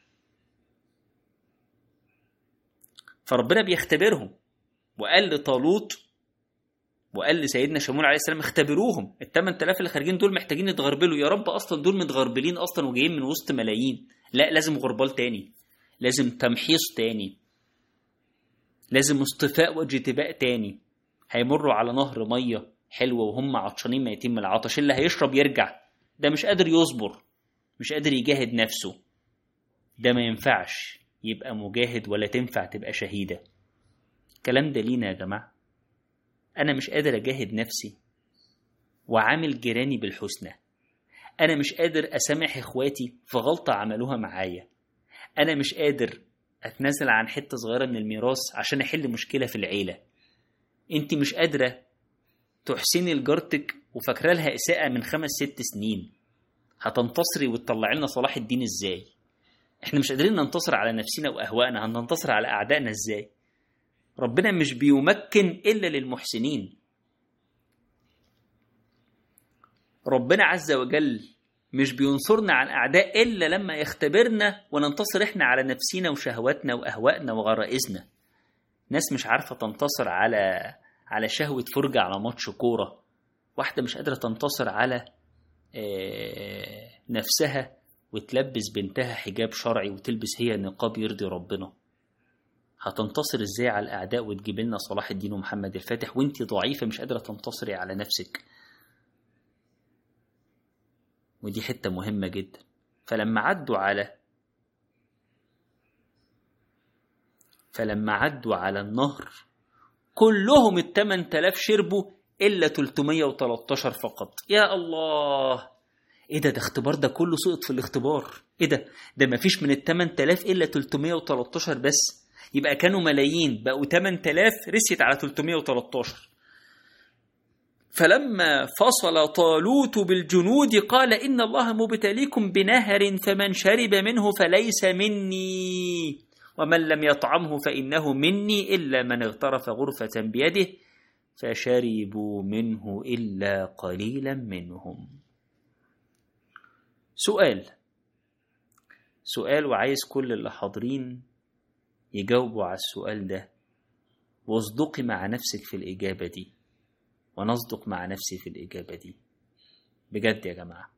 فربنا بيختبرهم وقال لطالوت وقال لسيدنا شمول عليه السلام اختبروهم ال 8000 اللي خارجين دول محتاجين يتغربلوا يا رب اصلا دول متغربلين اصلا وجايين من وسط ملايين لا لازم غربال تاني لازم تمحيص تاني لازم اصطفاء واجتباء تاني هيمروا على نهر ميه حلوه وهم عطشانين ميتين من العطش اللي هيشرب يرجع ده مش قادر يصبر مش قادر يجاهد نفسه ده ما ينفعش يبقى مجاهد ولا تنفع تبقى شهيده الكلام ده لينا يا جماعه أنا مش قادر أجاهد نفسي وعامل جيراني بالحسنى أنا مش قادر أسامح إخواتي في غلطة عملوها معايا أنا مش قادر أتنازل عن حتة صغيرة من الميراث عشان أحل مشكلة في العيلة أنت مش قادرة تحسني لجارتك وفاكرة لها إساءة من خمس ست سنين هتنتصري وتطلعي لنا صلاح الدين إزاي إحنا مش قادرين ننتصر على نفسنا وأهوائنا هننتصر على أعدائنا إزاي ربنا مش بيمكن إلا للمحسنين ربنا عز وجل مش بينصرنا على الأعداء إلا لما يختبرنا وننتصر إحنا على نفسينا وشهواتنا وأهوائنا وغرائزنا ناس مش عارفة تنتصر على على شهوة فرجة على ماتش كورة واحدة مش قادرة تنتصر على نفسها وتلبس بنتها حجاب شرعي وتلبس هي نقاب يرضي ربنا هتنتصر ازاي على الاعداء وتجيب لنا صلاح الدين ومحمد الفاتح وانت ضعيفه مش قادره تنتصري على نفسك ودي حته مهمه جدا فلما عدوا على فلما عدوا على النهر كلهم ال 8000 شربوا الا 313 فقط يا الله ايه ده ده اختبار ده كله سقط في الاختبار ايه ده ده مفيش من ال 8000 الا 313 بس يبقى كانوا ملايين بقوا 8000 رسيت على 313 فلما فصل طالوت بالجنود قال إن الله مبتليكم بنهر فمن شرب منه فليس مني ومن لم يطعمه فإنه مني إلا من اغترف غرفة بيده فشربوا منه إلا قليلا منهم سؤال سؤال وعايز كل اللي حاضرين يجاوبوا على السؤال ده واصدقي مع نفسك في الإجابة دي ونصدق مع نفسي في الإجابة دي بجد يا جماعة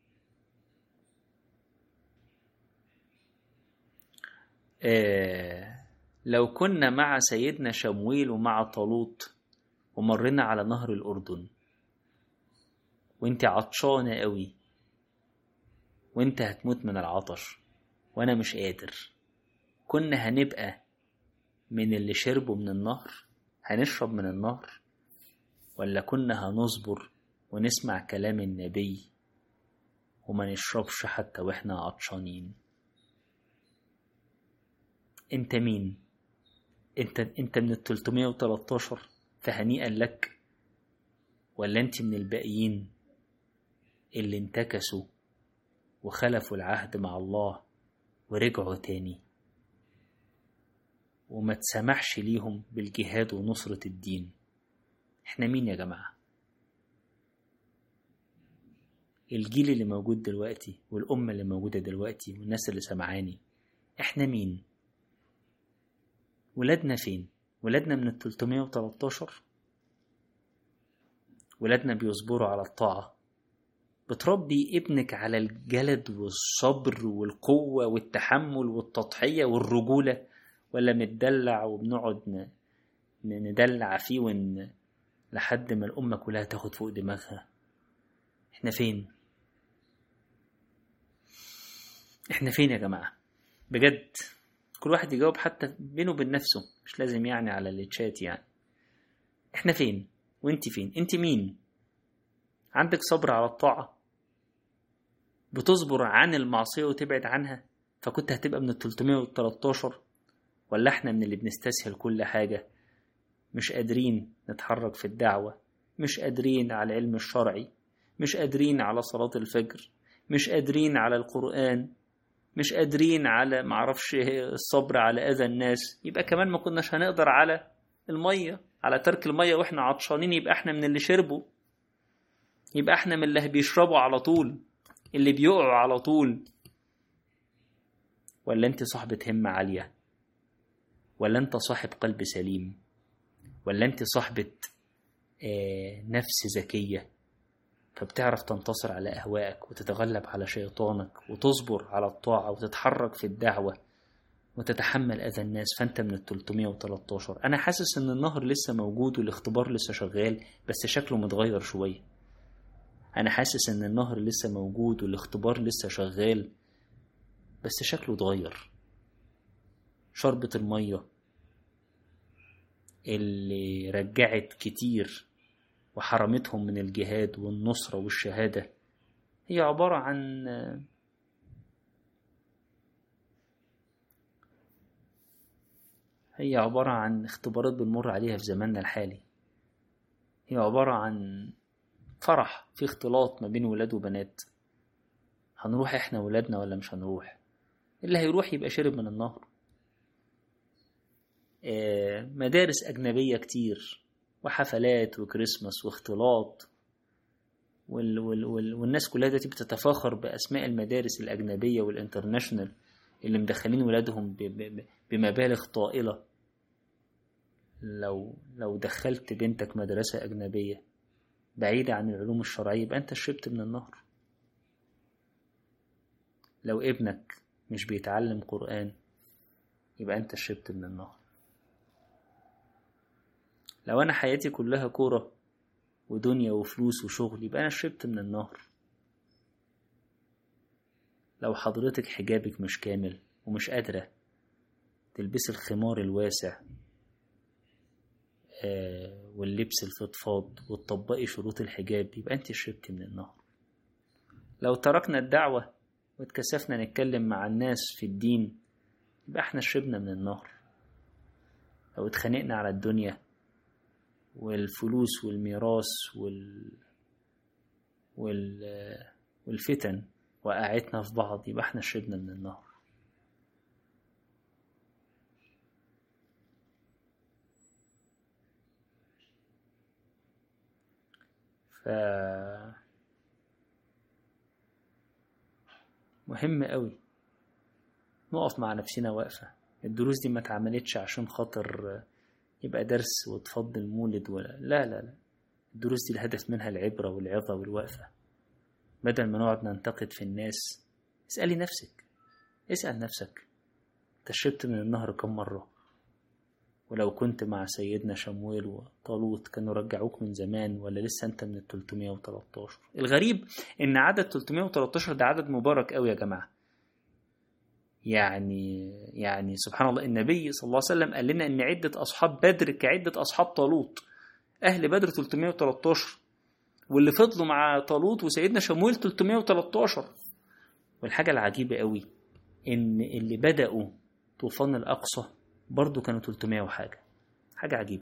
آه لو كنا مع سيدنا شمويل ومع طالوت ومرنا على نهر الأردن وانت عطشانة قوي وانت هتموت من العطش وانا مش قادر كنا هنبقى من اللي شربوا من النهر هنشرب من النهر ولا كنا هنصبر ونسمع كلام النبي وما نشربش حتى واحنا عطشانين انت مين انت انت من ال 313 فهنيئا لك ولا انت من الباقيين اللي انتكسوا وخلفوا العهد مع الله ورجعوا تاني وما تسمحش ليهم بالجهاد ونصرة الدين احنا مين يا جماعة الجيل اللي موجود دلوقتي والأمة اللي موجودة دلوقتي والناس اللي سمعاني احنا مين ولادنا فين ولادنا من ال 313 ولادنا بيصبروا على الطاعة بتربي ابنك على الجلد والصبر والقوة والتحمل والتضحية والرجولة ولا متدلع وبنقعد ندلع فيه ون... لحد ما الأمة كلها تاخد فوق دماغها احنا فين احنا فين يا جماعة بجد كل واحد يجاوب حتى بينه وبين نفسه مش لازم يعني على التشات يعني احنا فين وانت فين انت مين عندك صبر على الطاعة بتصبر عن المعصية وتبعد عنها فكنت هتبقى من ال 313 ولا احنا من اللي بنستسهل كل حاجة مش قادرين نتحرك في الدعوة مش قادرين على العلم الشرعي مش قادرين على صلاة الفجر مش قادرين على القرآن مش قادرين على معرفش الصبر على أذى الناس يبقى كمان ما كناش هنقدر على المية على ترك المية واحنا عطشانين يبقى احنا من اللي شربوا يبقى احنا من اللي بيشربوا على طول اللي بيقعوا على طول ولا انت صاحبة همة عالية ولا انت صاحب قلب سليم ولا انت صاحبة آه نفس ذكية فبتعرف تنتصر على أهوائك وتتغلب على شيطانك وتصبر على الطاعة وتتحرك في الدعوة وتتحمل أذى الناس فأنت من ال 313 أنا حاسس إن النهر لسه موجود والاختبار لسه شغال بس شكله متغير شوية أنا حاسس إن النهر لسه موجود والاختبار لسه شغال بس شكله اتغير شربة المية اللي رجعت كتير وحرمتهم من الجهاد والنصرة والشهادة هي عبارة عن هي عبارة عن اختبارات بنمر عليها في زماننا الحالي هي عبارة عن فرح في اختلاط ما بين ولاد وبنات هنروح احنا ولادنا ولا مش هنروح اللي هيروح يبقى شرب من النهر مدارس أجنبية كتير وحفلات وكريسماس واختلاط وال وال وال والناس كلها دلوقتي بتتفاخر بأسماء المدارس الأجنبية والإنترناشونال اللي مدخلين ولادهم بمبالغ طائلة لو لو دخلت بنتك مدرسة أجنبية بعيدة عن العلوم الشرعية يبقى أنت شربت من النهر لو ابنك مش بيتعلم قرآن يبقى أنت شربت من النهر لو أنا حياتي كلها كورة ودنيا وفلوس وشغل يبقى أنا شربت من النهر لو حضرتك حجابك مش كامل ومش قادرة تلبسي الخمار الواسع آه واللبس الفضفاض وتطبقي شروط الحجاب يبقى انت شربتي من النهر لو تركنا الدعوة واتكسفنا نتكلم مع الناس في الدين يبقى احنا شربنا من النهر لو اتخانقنا على الدنيا والفلوس والميراث وال... وال... والفتن وقعتنا في بعض يبقى احنا شربنا من النهر ف مهم قوي نقف مع نفسنا واقفة الدروس دي ما اتعملتش عشان خاطر يبقى درس وتفضل مولد ولا لا لا لا الدروس دي الهدف منها العبرة والعظة والوقفة بدل ما نقعد ننتقد في الناس اسألي نفسك اسأل نفسك انت شربت من النهر كم مرة ولو كنت مع سيدنا شمويل وطالوت كانوا رجعوك من زمان ولا لسه انت من ال 313 الغريب ان عدد 313 ده عدد مبارك قوي يا جماعة يعني يعني سبحان الله النبي صلى الله عليه وسلم قال لنا ان عده اصحاب بدر كعده اصحاب طالوت اهل بدر 313 واللي فضلوا مع طالوت وسيدنا شمويل 313 والحاجه العجيبه قوي ان اللي بداوا طوفان الاقصى برضو كانوا 300 وحاجه حاجه عجيبه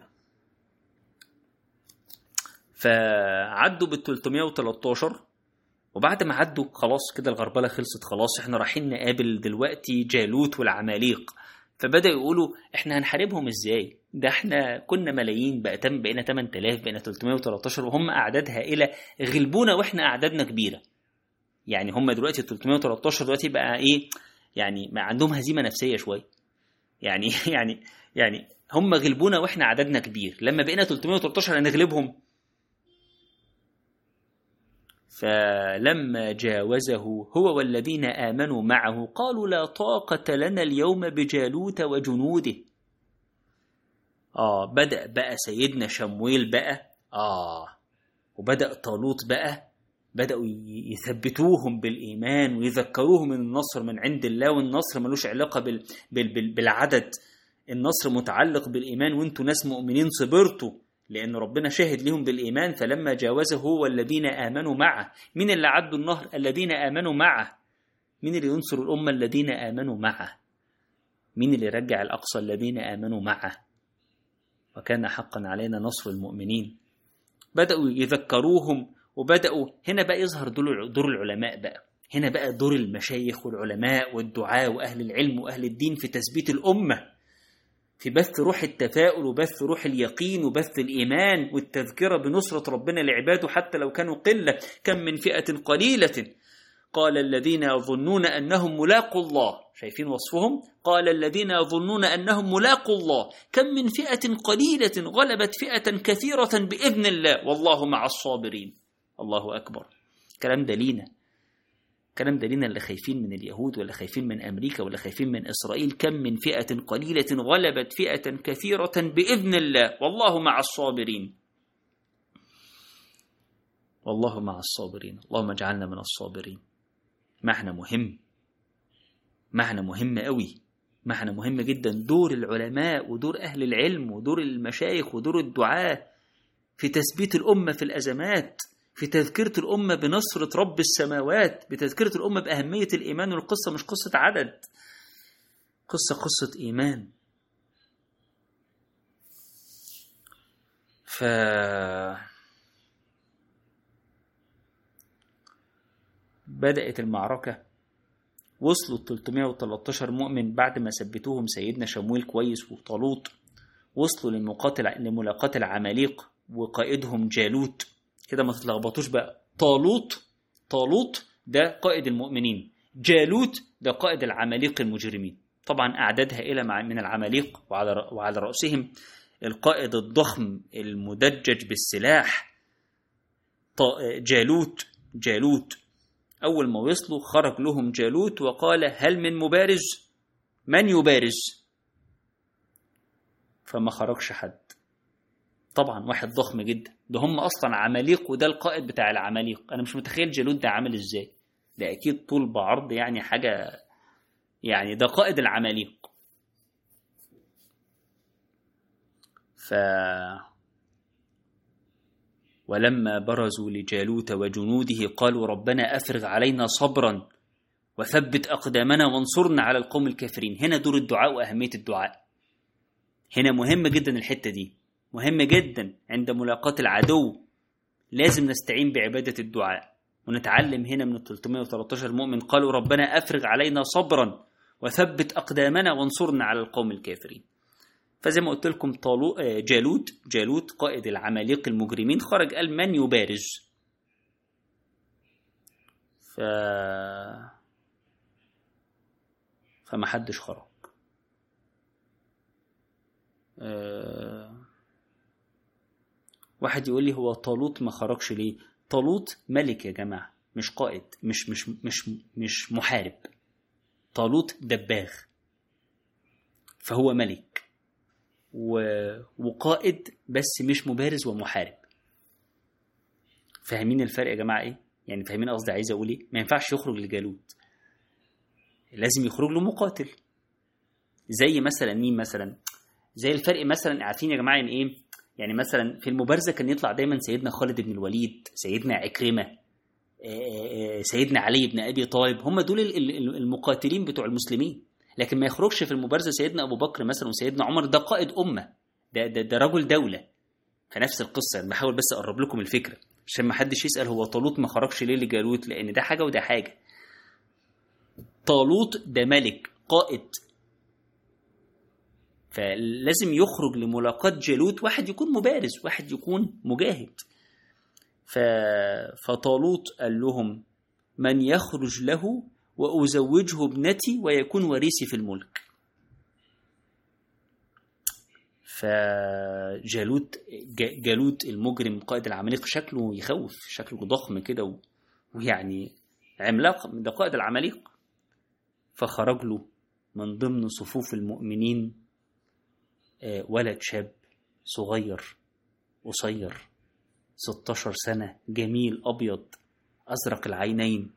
فعدوا بال 313 وبعد ما عدوا خلاص كده الغربله خلصت خلاص احنا رايحين نقابل دلوقتي جالوت والعماليق فبدأوا يقولوا احنا هنحاربهم ازاي؟ ده احنا كنا ملايين بقى تم بقينا 8000 بقينا 313 وهم اعداد هائله غلبونا واحنا اعدادنا كبيره. يعني هم دلوقتي 313 دلوقتي بقى ايه؟ يعني ما عندهم هزيمه نفسيه شويه. يعني يعني يعني هم غلبونا واحنا عددنا كبير، لما بقينا 313 هنغلبهم فلما جاوزه هو والذين آمنوا معه قالوا لا طاقة لنا اليوم بجالوت وجنوده آه بدأ بقى سيدنا شمويل بقى آه وبدأ طالوت بقى بدأوا يثبتوهم بالإيمان ويذكروهم من النصر من عند الله والنصر ملوش علاقة بال بال بال بالعدد النصر متعلق بالإيمان وانتوا ناس مؤمنين صبرتوا لأن ربنا شاهد لهم بالإيمان فلما جاوزه هو والذين آمنوا معه مين اللي عدوا النهر الذين آمنوا معه مين اللي ينصر الأمة الذين آمنوا معه مين اللي يرجع الأقصى الذين آمنوا معه وكان حقا علينا نصر المؤمنين بدأوا يذكروهم وبدأوا هنا بقى يظهر دور دور العلماء بقى هنا بقى دور المشايخ والعلماء والدعاء وأهل العلم وأهل الدين في تثبيت الأمة في بث روح التفاؤل وبث روح اليقين وبث الإيمان والتذكرة بنصرة ربنا لعباده حتى لو كانوا قلة كم من فئة قليلة قال الذين يظنون أنهم ملاقوا الله شايفين وصفهم قال الذين يظنون أنهم ملاقوا الله كم من فئة قليلة غلبت فئة كثيرة بإذن الله والله مع الصابرين الله أكبر كلام ده لينا الكلام ده لنا اللي خايفين من اليهود ولا خايفين من أمريكا ولا خايفين من إسرائيل كم من فئة قليلة غلبت فئة كثيرة بإذن الله والله مع الصابرين والله مع الصابرين اللهم اجعلنا من الصابرين معنى مهم معنى مهم قوي معنى مهم جدا دور العلماء ودور أهل العلم ودور المشايخ ودور الدعاة في تثبيت الأمة في الأزمات في تذكرة الأمة بنصرة رب السماوات بتذكرة الأمة بأهمية الإيمان والقصة مش قصة عدد قصة قصة إيمان ف بدأت المعركة وصلوا 313 مؤمن بعد ما ثبتوهم سيدنا شمويل كويس وطالوت وصلوا لمقاتل لملاقاة العماليق وقائدهم جالوت كده ما تتلخبطوش بقى طالوت طالوت ده قائد المؤمنين جالوت ده قائد العماليق المجرمين طبعا أعداد هائلة من العماليق وعلى وعلى رأسهم القائد الضخم المدجج بالسلاح جالوت جالوت أول ما وصلوا خرج لهم جالوت وقال هل من مبارز من يبارز فما خرجش حد طبعا واحد ضخم جدا ده هم اصلا عماليق وده القائد بتاع العماليق انا مش متخيل جالوت ده عامل ازاي ده اكيد طول بعرض يعني حاجه يعني ده قائد العماليق ف ولما برزوا لجالوت وجنوده قالوا ربنا افرغ علينا صبرا وثبت اقدامنا وانصرنا على القوم الكافرين هنا دور الدعاء واهميه الدعاء هنا مهم جدا الحته دي مهم جدا عند ملاقاة العدو لازم نستعين بعبادة الدعاء ونتعلم هنا من ال 313 مؤمن قالوا ربنا أفرغ علينا صبرا وثبت أقدامنا وانصرنا على القوم الكافرين فزي ما قلت لكم طالو جالوت جالوت قائد العماليق المجرمين خرج قال من يبارز ف فما حدش خرج أه... واحد يقول لي هو طالوت ما خرجش ليه طالوت ملك يا جماعة مش قائد مش مش مش مش محارب طالوت دباغ فهو ملك و... وقائد بس مش مبارز ومحارب فاهمين الفرق يا جماعة ايه يعني فاهمين قصدي عايز اقول ايه ما ينفعش يخرج لجالوت لازم يخرج له مقاتل زي مثلا مين مثلا زي الفرق مثلا عارفين يا جماعه يعني ايه يعني مثلا في المبارزه كان يطلع دايما سيدنا خالد بن الوليد سيدنا عكرمه آه، آه، سيدنا علي بن ابي طالب هم دول ال- ال- المقاتلين بتوع المسلمين لكن ما يخرجش في المبارزه سيدنا ابو بكر مثلا وسيدنا عمر ده قائد امه ده ده, ده رجل دوله فنفس القصه أنا بحاول بس اقرب لكم الفكره عشان ما حدش يسال هو طالوت ما خرجش ليه لجالوت لان ده حاجه وده حاجه طالوت ده ملك قائد فلازم يخرج لملاقاة جالوت واحد يكون مبارز واحد يكون مجاهد ف... فطالوت قال لهم من يخرج له وأزوجه ابنتي ويكون وريثي في الملك فجالوت ج- جالوت المجرم قائد العمالقة شكله يخوف شكله ضخم كده و- ويعني عملاق ده قائد العمالقة فخرج له من ضمن صفوف المؤمنين آه، ولد شاب صغير قصير 16 سنة جميل أبيض أزرق العينين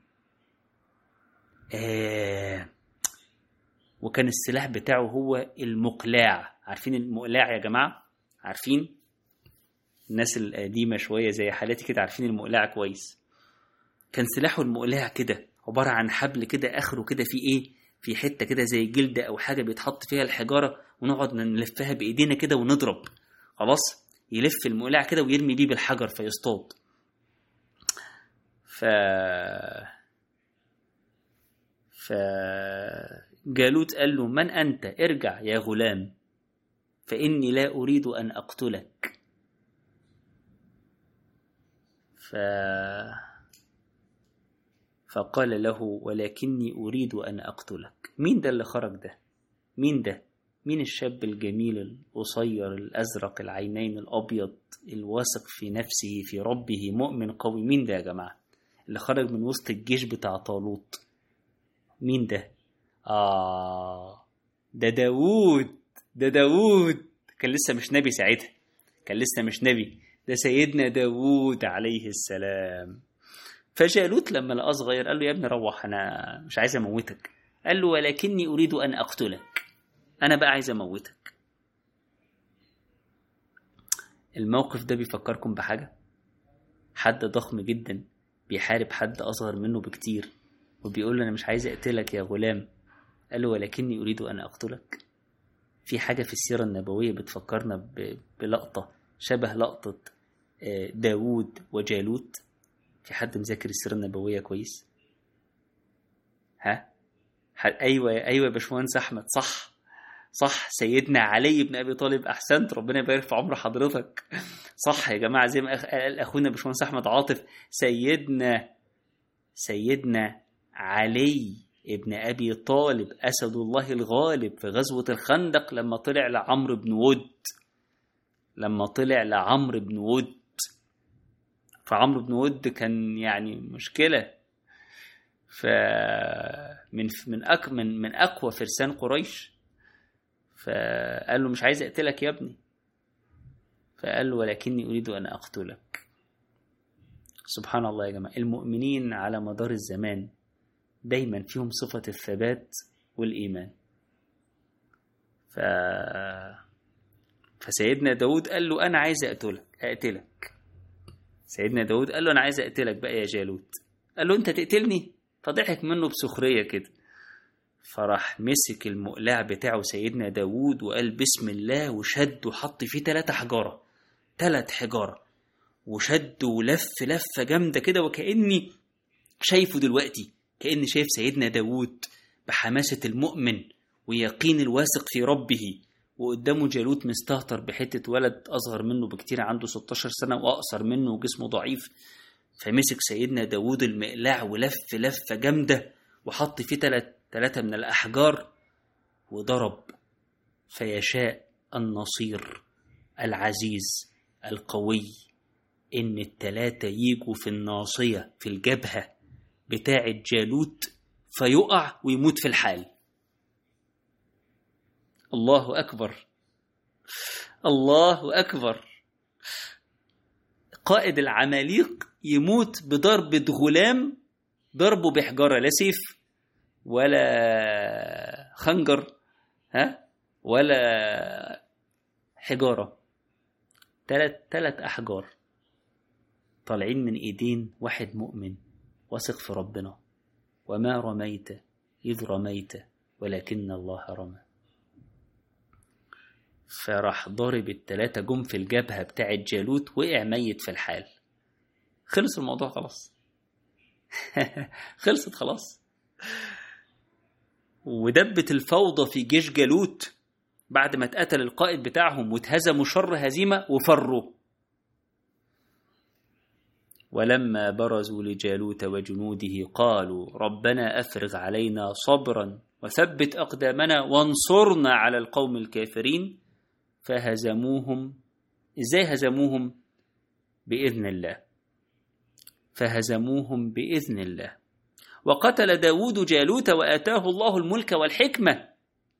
آه وكان السلاح بتاعه هو المقلاع عارفين المقلاع يا جماعة عارفين الناس القديمة شوية زي حالاتي كده عارفين المقلاع كويس كان سلاحه المقلاع كده عبارة عن حبل كده آخره كده فيه إيه في حتة كده زي جلدة أو حاجة بيتحط فيها الحجارة ونقعد نلفها بإيدينا كده ونضرب خلاص يلف المقلاع كده ويرمي بيه بالحجر فيصطاد ف ف جالوت قال له من أنت ارجع يا غلام فإني لا أريد أن أقتلك ف فقال له ولكني أريد أن أقتلك مين ده اللي خرج ده مين ده مين الشاب الجميل القصير الأزرق العينين الأبيض الواثق في نفسه في ربه مؤمن قوي مين ده يا جماعة اللي خرج من وسط الجيش بتاع طالوت مين ده آه ده داوود ده داوود كان لسه مش نبي ساعتها كان لسه مش نبي ده سيدنا داوود عليه السلام فجالوت لما لقاه صغير قال له يا ابني روح انا مش عايز اموتك قال له ولكني اريد ان اقتلك انا بقى عايز اموتك الموقف ده بيفكركم بحاجه حد ضخم جدا بيحارب حد اصغر منه بكتير وبيقول له انا مش عايز اقتلك يا غلام قال له ولكني اريد ان اقتلك في حاجه في السيره النبويه بتفكرنا ب- بلقطه شبه لقطه آه، داوود وجالوت في حد مذاكر السيره النبويه كويس ها ح- ايوه ايوه يا باشمهندس احمد صح صح سيدنا علي بن ابي طالب احسنت ربنا يبارك في عمر حضرتك صح يا جماعه زي ما أخ- قال اخونا باشمهندس احمد عاطف سيدنا سيدنا علي ابن ابي طالب اسد الله الغالب في غزوه الخندق لما طلع لعمرو بن ود لما طلع لعمرو بن ود فعمرو بن ود كان يعني مشكله ف من من أك من من اقوى فرسان قريش فقال له مش عايز اقتلك يا ابني فقال له ولكني اريد ان اقتلك سبحان الله يا جماعه المؤمنين على مدار الزمان دايما فيهم صفه الثبات والايمان ف فسيدنا داود قال له انا عايز اقتلك اقتلك سيدنا داود قال له انا عايز اقتلك بقى يا جالوت قال له انت تقتلني فضحك منه بسخريه كده فراح مسك المقلاع بتاعه سيدنا داود وقال بسم الله وشد وحط فيه تلاتة حجارة تلات حجارة وشد ولف لفة جامدة كده وكأني شايفه دلوقتي كأني شايف سيدنا داود بحماسة المؤمن ويقين الواثق في ربه وقدامه جالوت مستهتر بحتة ولد أصغر منه بكتير عنده 16 سنة وأقصر منه وجسمه ضعيف فمسك سيدنا داود المقلاع ولف لفة جامدة وحط فيه تلات تلاتة من الأحجار وضرب فيشاء النصير العزيز القوي إن التلاتة يجوا في الناصية في الجبهة بتاعة جالوت فيقع ويموت في الحال الله أكبر الله أكبر قائد العماليق يموت بضربة غلام ضربه بحجارة لا سيف ولا خنجر ها ولا حجارة تلات تلات أحجار طالعين من إيدين واحد مؤمن واثق في ربنا وما رميت إذ رميت ولكن الله رمى فراح ضارب التلاتة جم في الجبهة بتاعت جالوت وقع ميت في الحال خلص الموضوع خلاص خلصت خلاص ودبت الفوضى في جيش جالوت بعد ما اتقتل القائد بتاعهم واتهزموا شر هزيمة وفروا ولما برزوا لجالوت وجنوده قالوا ربنا افرغ علينا صبرا وثبت اقدامنا وانصرنا على القوم الكافرين فهزموهم ازاي هزموهم باذن الله فهزموهم باذن الله وقتل داود جالوت واتاه الله الملك والحكمه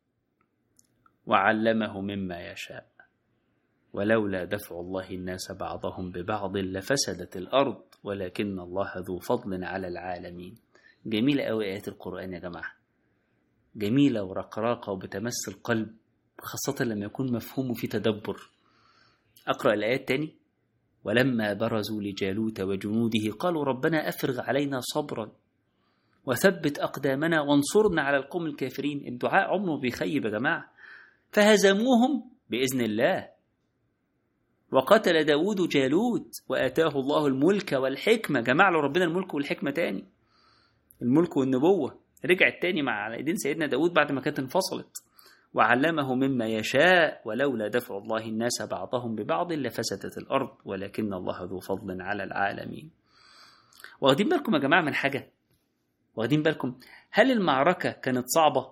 وعلمه مما يشاء ولولا دفع الله الناس بعضهم ببعض لفسدت الأرض ولكن الله ذو فضل على العالمين جميلة أوي آيات القرآن يا جماعة جميلة ورقراقة وبتمس القلب خاصة لما يكون مفهوم في تدبر أقرأ الآيات تاني ولما برزوا لجالوت وجنوده قالوا ربنا أفرغ علينا صبرا وثبت أقدامنا وانصرنا على القوم الكافرين الدعاء عمره بيخيب يا جماعة فهزموهم بإذن الله وقتل داود جالوت وآتاه الله الملك والحكمة جمع له ربنا الملك والحكمة تاني الملك والنبوة رجعت تاني مع على ايدين سيدنا داود بعد ما كانت انفصلت وعلمه مما يشاء ولولا دفع الله الناس بعضهم ببعض لفسدت الأرض ولكن الله ذو فضل على العالمين واخدين بالكم يا جماعة من حاجة واخدين بالكم هل المعركة كانت صعبة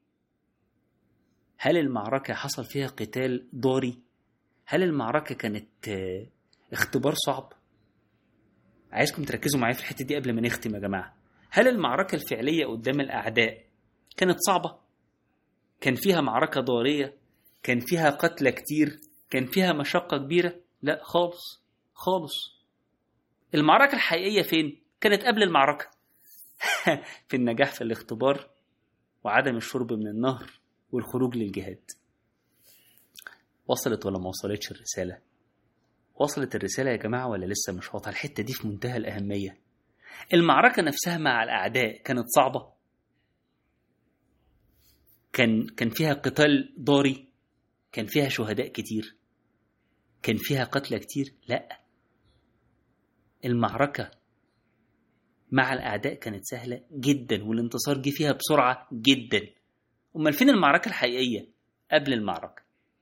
هل المعركة حصل فيها قتال ضاري هل المعركة كانت آه، اختبار صعب عايزكم تركزوا معايا في الحتة دي قبل ما نختم يا جماعة هل المعركة الفعلية قدام الأعداء كانت صعبة كان فيها معركة ضارية كان فيها قتلى كتير كان فيها مشقة كبيرة لا خالص خالص المعركة الحقيقية فين كانت قبل المعركة في النجاح في الاختبار وعدم الشرب من النهر والخروج للجهاد وصلت ولا ما وصلتش الرسالة وصلت الرسالة يا جماعة ولا لسه مش واضحة الحتة دي في منتهى الأهمية المعركة نفسها مع الأعداء كانت صعبة كان كان فيها قتال ضاري كان فيها شهداء كتير كان فيها قتلى كتير لا المعركة مع الأعداء كانت سهلة جدا والانتصار جه فيها بسرعة جدا أمال فين المعركة الحقيقية قبل المعركة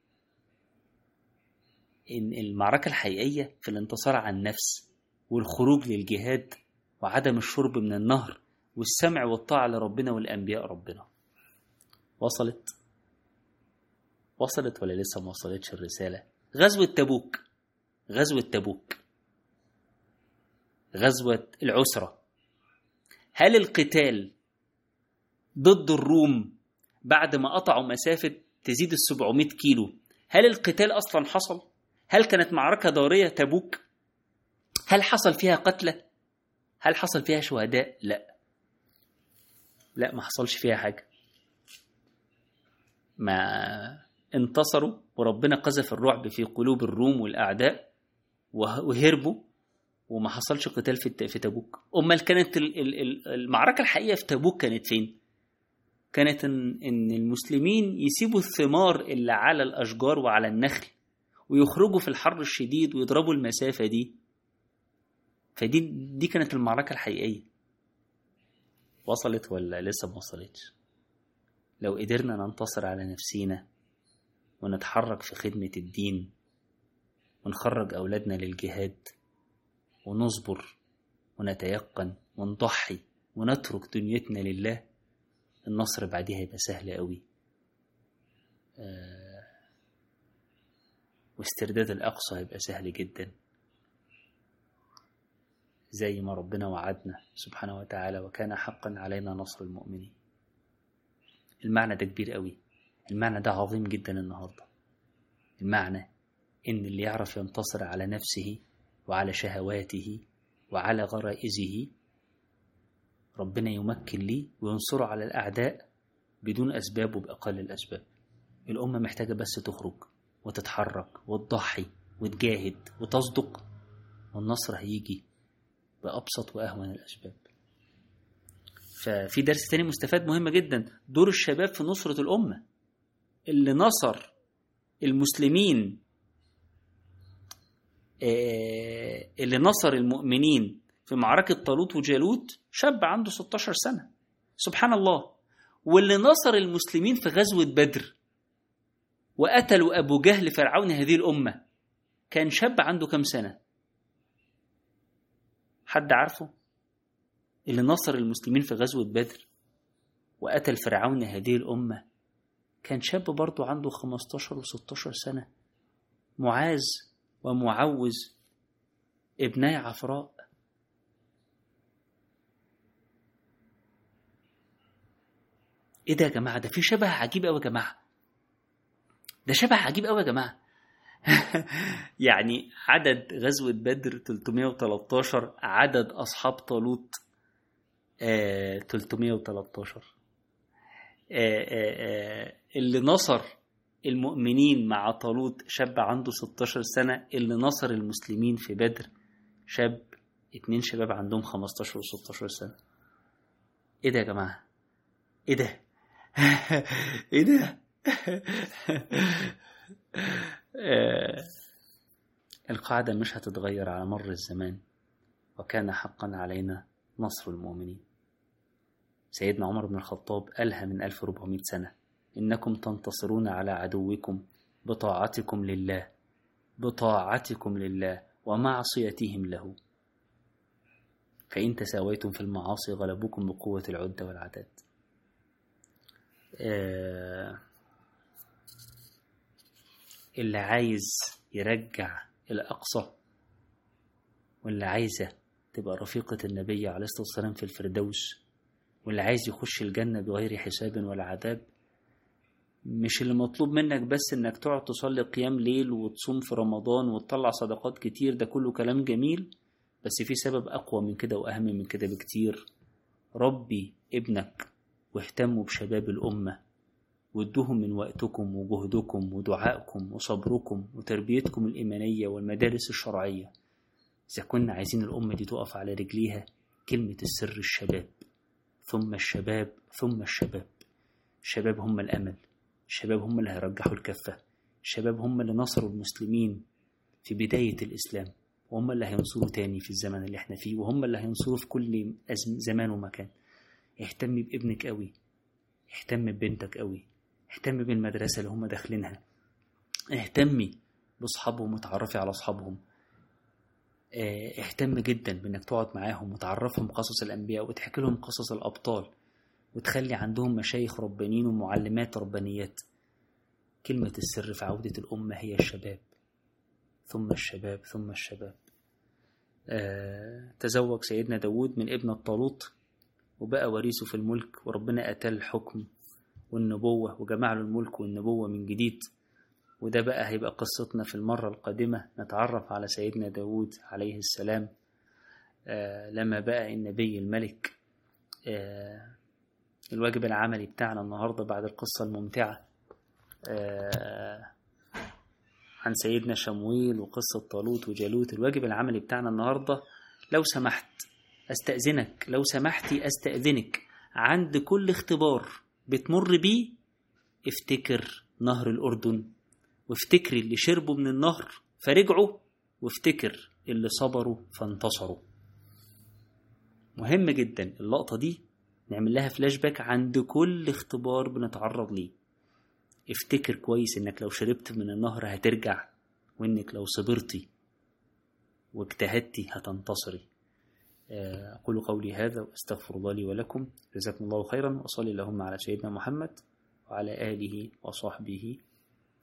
إن المعركة الحقيقية في الانتصار على النفس والخروج للجهاد وعدم الشرب من النهر والسمع والطاعة لربنا والأنبياء ربنا وصلت وصلت ولا لسه ما وصلتش الرسالة غزوة تبوك غزوة تبوك غزوة العسرة هل القتال ضد الروم بعد ما قطعوا مسافة تزيد ال 700 كيلو هل القتال أصلا حصل؟ هل كانت معركة دارية تبوك؟ هل حصل فيها قتلى؟ هل حصل فيها شهداء؟ لا لا ما حصلش فيها حاجة ما انتصروا وربنا قذف الرعب في قلوب الروم والأعداء وهربوا وما حصلش قتال في في تبوك امال كانت المعركه الحقيقيه في تبوك كانت فين كانت ان ان المسلمين يسيبوا الثمار اللي على الاشجار وعلى النخل ويخرجوا في الحر الشديد ويضربوا المسافه دي فدي دي كانت المعركه الحقيقيه وصلت ولا لسه ما وصلتش لو قدرنا ننتصر على نفسينا ونتحرك في خدمه الدين ونخرج اولادنا للجهاد ونصبر ونتيقن ونضحي ونترك دنيتنا لله النصر بعديها هيبقى سهل قوي آه واسترداد الأقصى هيبقى سهل جدا زي ما ربنا وعدنا سبحانه وتعالى وكان حقا علينا نصر المؤمنين المعنى ده كبير قوي المعنى ده عظيم جدا النهاردة المعنى إن اللي يعرف ينتصر على نفسه وعلى شهواته وعلى غرائزه ربنا يمكن ليه وينصره على الأعداء بدون أسباب وبأقل الأسباب الأمة محتاجة بس تخرج وتتحرك وتضحي وتجاهد وتصدق والنصر هيجي بأبسط وأهون الأسباب ففي درس تاني مستفاد مهم جدا دور الشباب في نصرة الأمة اللي نصر المسلمين آه، اللي نصر المؤمنين في معركة طالوت وجالوت شاب عنده 16 سنة سبحان الله واللي نصر المسلمين في غزوة بدر وقتلوا أبو جهل فرعون هذه الأمة كان شاب عنده كم سنة حد عارفه اللي نصر المسلمين في غزوة بدر وقتل فرعون هذه الأمة كان شاب برضه عنده 15 و 16 سنة معاذ ومعوز ابني عفراء ايه ده يا جماعه ده في شبه عجيب قوي يا جماعه ده شبه عجيب قوي يا جماعه يعني عدد غزوة بدر 313 عدد أصحاب طالوت آه 313 آه آه اللي نصر المؤمنين مع طالوت شاب عنده 16 سنة اللي نصر المسلمين في بدر شاب اتنين شباب عندهم 15 و 16 سنة ايه ده يا جماعة ايه ده ايه ده آه، القاعدة مش هتتغير على مر الزمان وكان حقا علينا نصر المؤمنين سيدنا عمر بن الخطاب قالها من 1400 سنة إنكم تنتصرون على عدوكم بطاعتكم لله بطاعتكم لله ومعصيتهم له فإن تساويتم في المعاصي غلبوكم بقوة العدة والعدد آه اللي عايز يرجع الأقصى واللي عايزة تبقى رفيقة النبي عليه الصلاة والسلام في الفردوس واللي عايز يخش الجنة بغير حساب ولا عذاب مش اللي مطلوب منك بس انك تقعد تصلي قيام ليل وتصوم في رمضان وتطلع صدقات كتير ده كله كلام جميل بس في سبب أقوى من كده وأهم من كده بكتير ربي ابنك واهتموا بشباب الأمة وادوهم من وقتكم وجهدكم ودعائكم وصبركم وتربيتكم الإيمانية والمدارس الشرعية إذا كنا عايزين الأمة دي تقف على رجليها كلمة السر الشباب ثم الشباب ثم الشباب الشباب هم الأمل الشباب هم اللي هيرجحوا الكفة الشباب هم اللي نصروا المسلمين في بداية الإسلام وهم اللي هينصروا تاني في الزمن اللي احنا فيه وهم اللي هينصروا في كل زمان ومكان اهتم بابنك قوي اهتم ببنتك قوي اهتم بالمدرسة اللي هم داخلينها اهتمي بأصحابهم وتعرفي على أصحابهم اه، اهتم جدا بانك تقعد معاهم وتعرفهم قصص الانبياء وتحكي لهم قصص الابطال وتخلي عندهم مشايخ ربانيين ومعلمات ربانيات كلمة السر في عودة الأمة هي الشباب ثم الشباب ثم الشباب آه تزوج سيدنا داود من ابن الطالوت وبقى وريثه في الملك وربنا أتى الحكم والنبوة وجمع له الملك والنبوة من جديد وده بقى هيبقى قصتنا في المرة القادمة نتعرف على سيدنا داود عليه السلام آه لما بقى النبي الملك آه الواجب العملي بتاعنا النهاردة بعد القصة الممتعة آه عن سيدنا شمويل وقصة طالوت وجالوت الواجب العملي بتاعنا النهاردة لو سمحت أستأذنك لو سمحتي أستأذنك عند كل اختبار بتمر بيه افتكر نهر الأردن وافتكري اللي شربوا من النهر فرجعوا وافتكر اللي صبروا فانتصروا مهم جدا اللقطة دي نعمل لها فلاش باك عند كل اختبار بنتعرض ليه افتكر كويس انك لو شربت من النهر هترجع وانك لو صبرتي واجتهدتي هتنتصري أقول قولي هذا وأستغفر الله لي ولكم جزاكم الله خيرا وصلي اللهم على سيدنا محمد وعلى آله وصحبه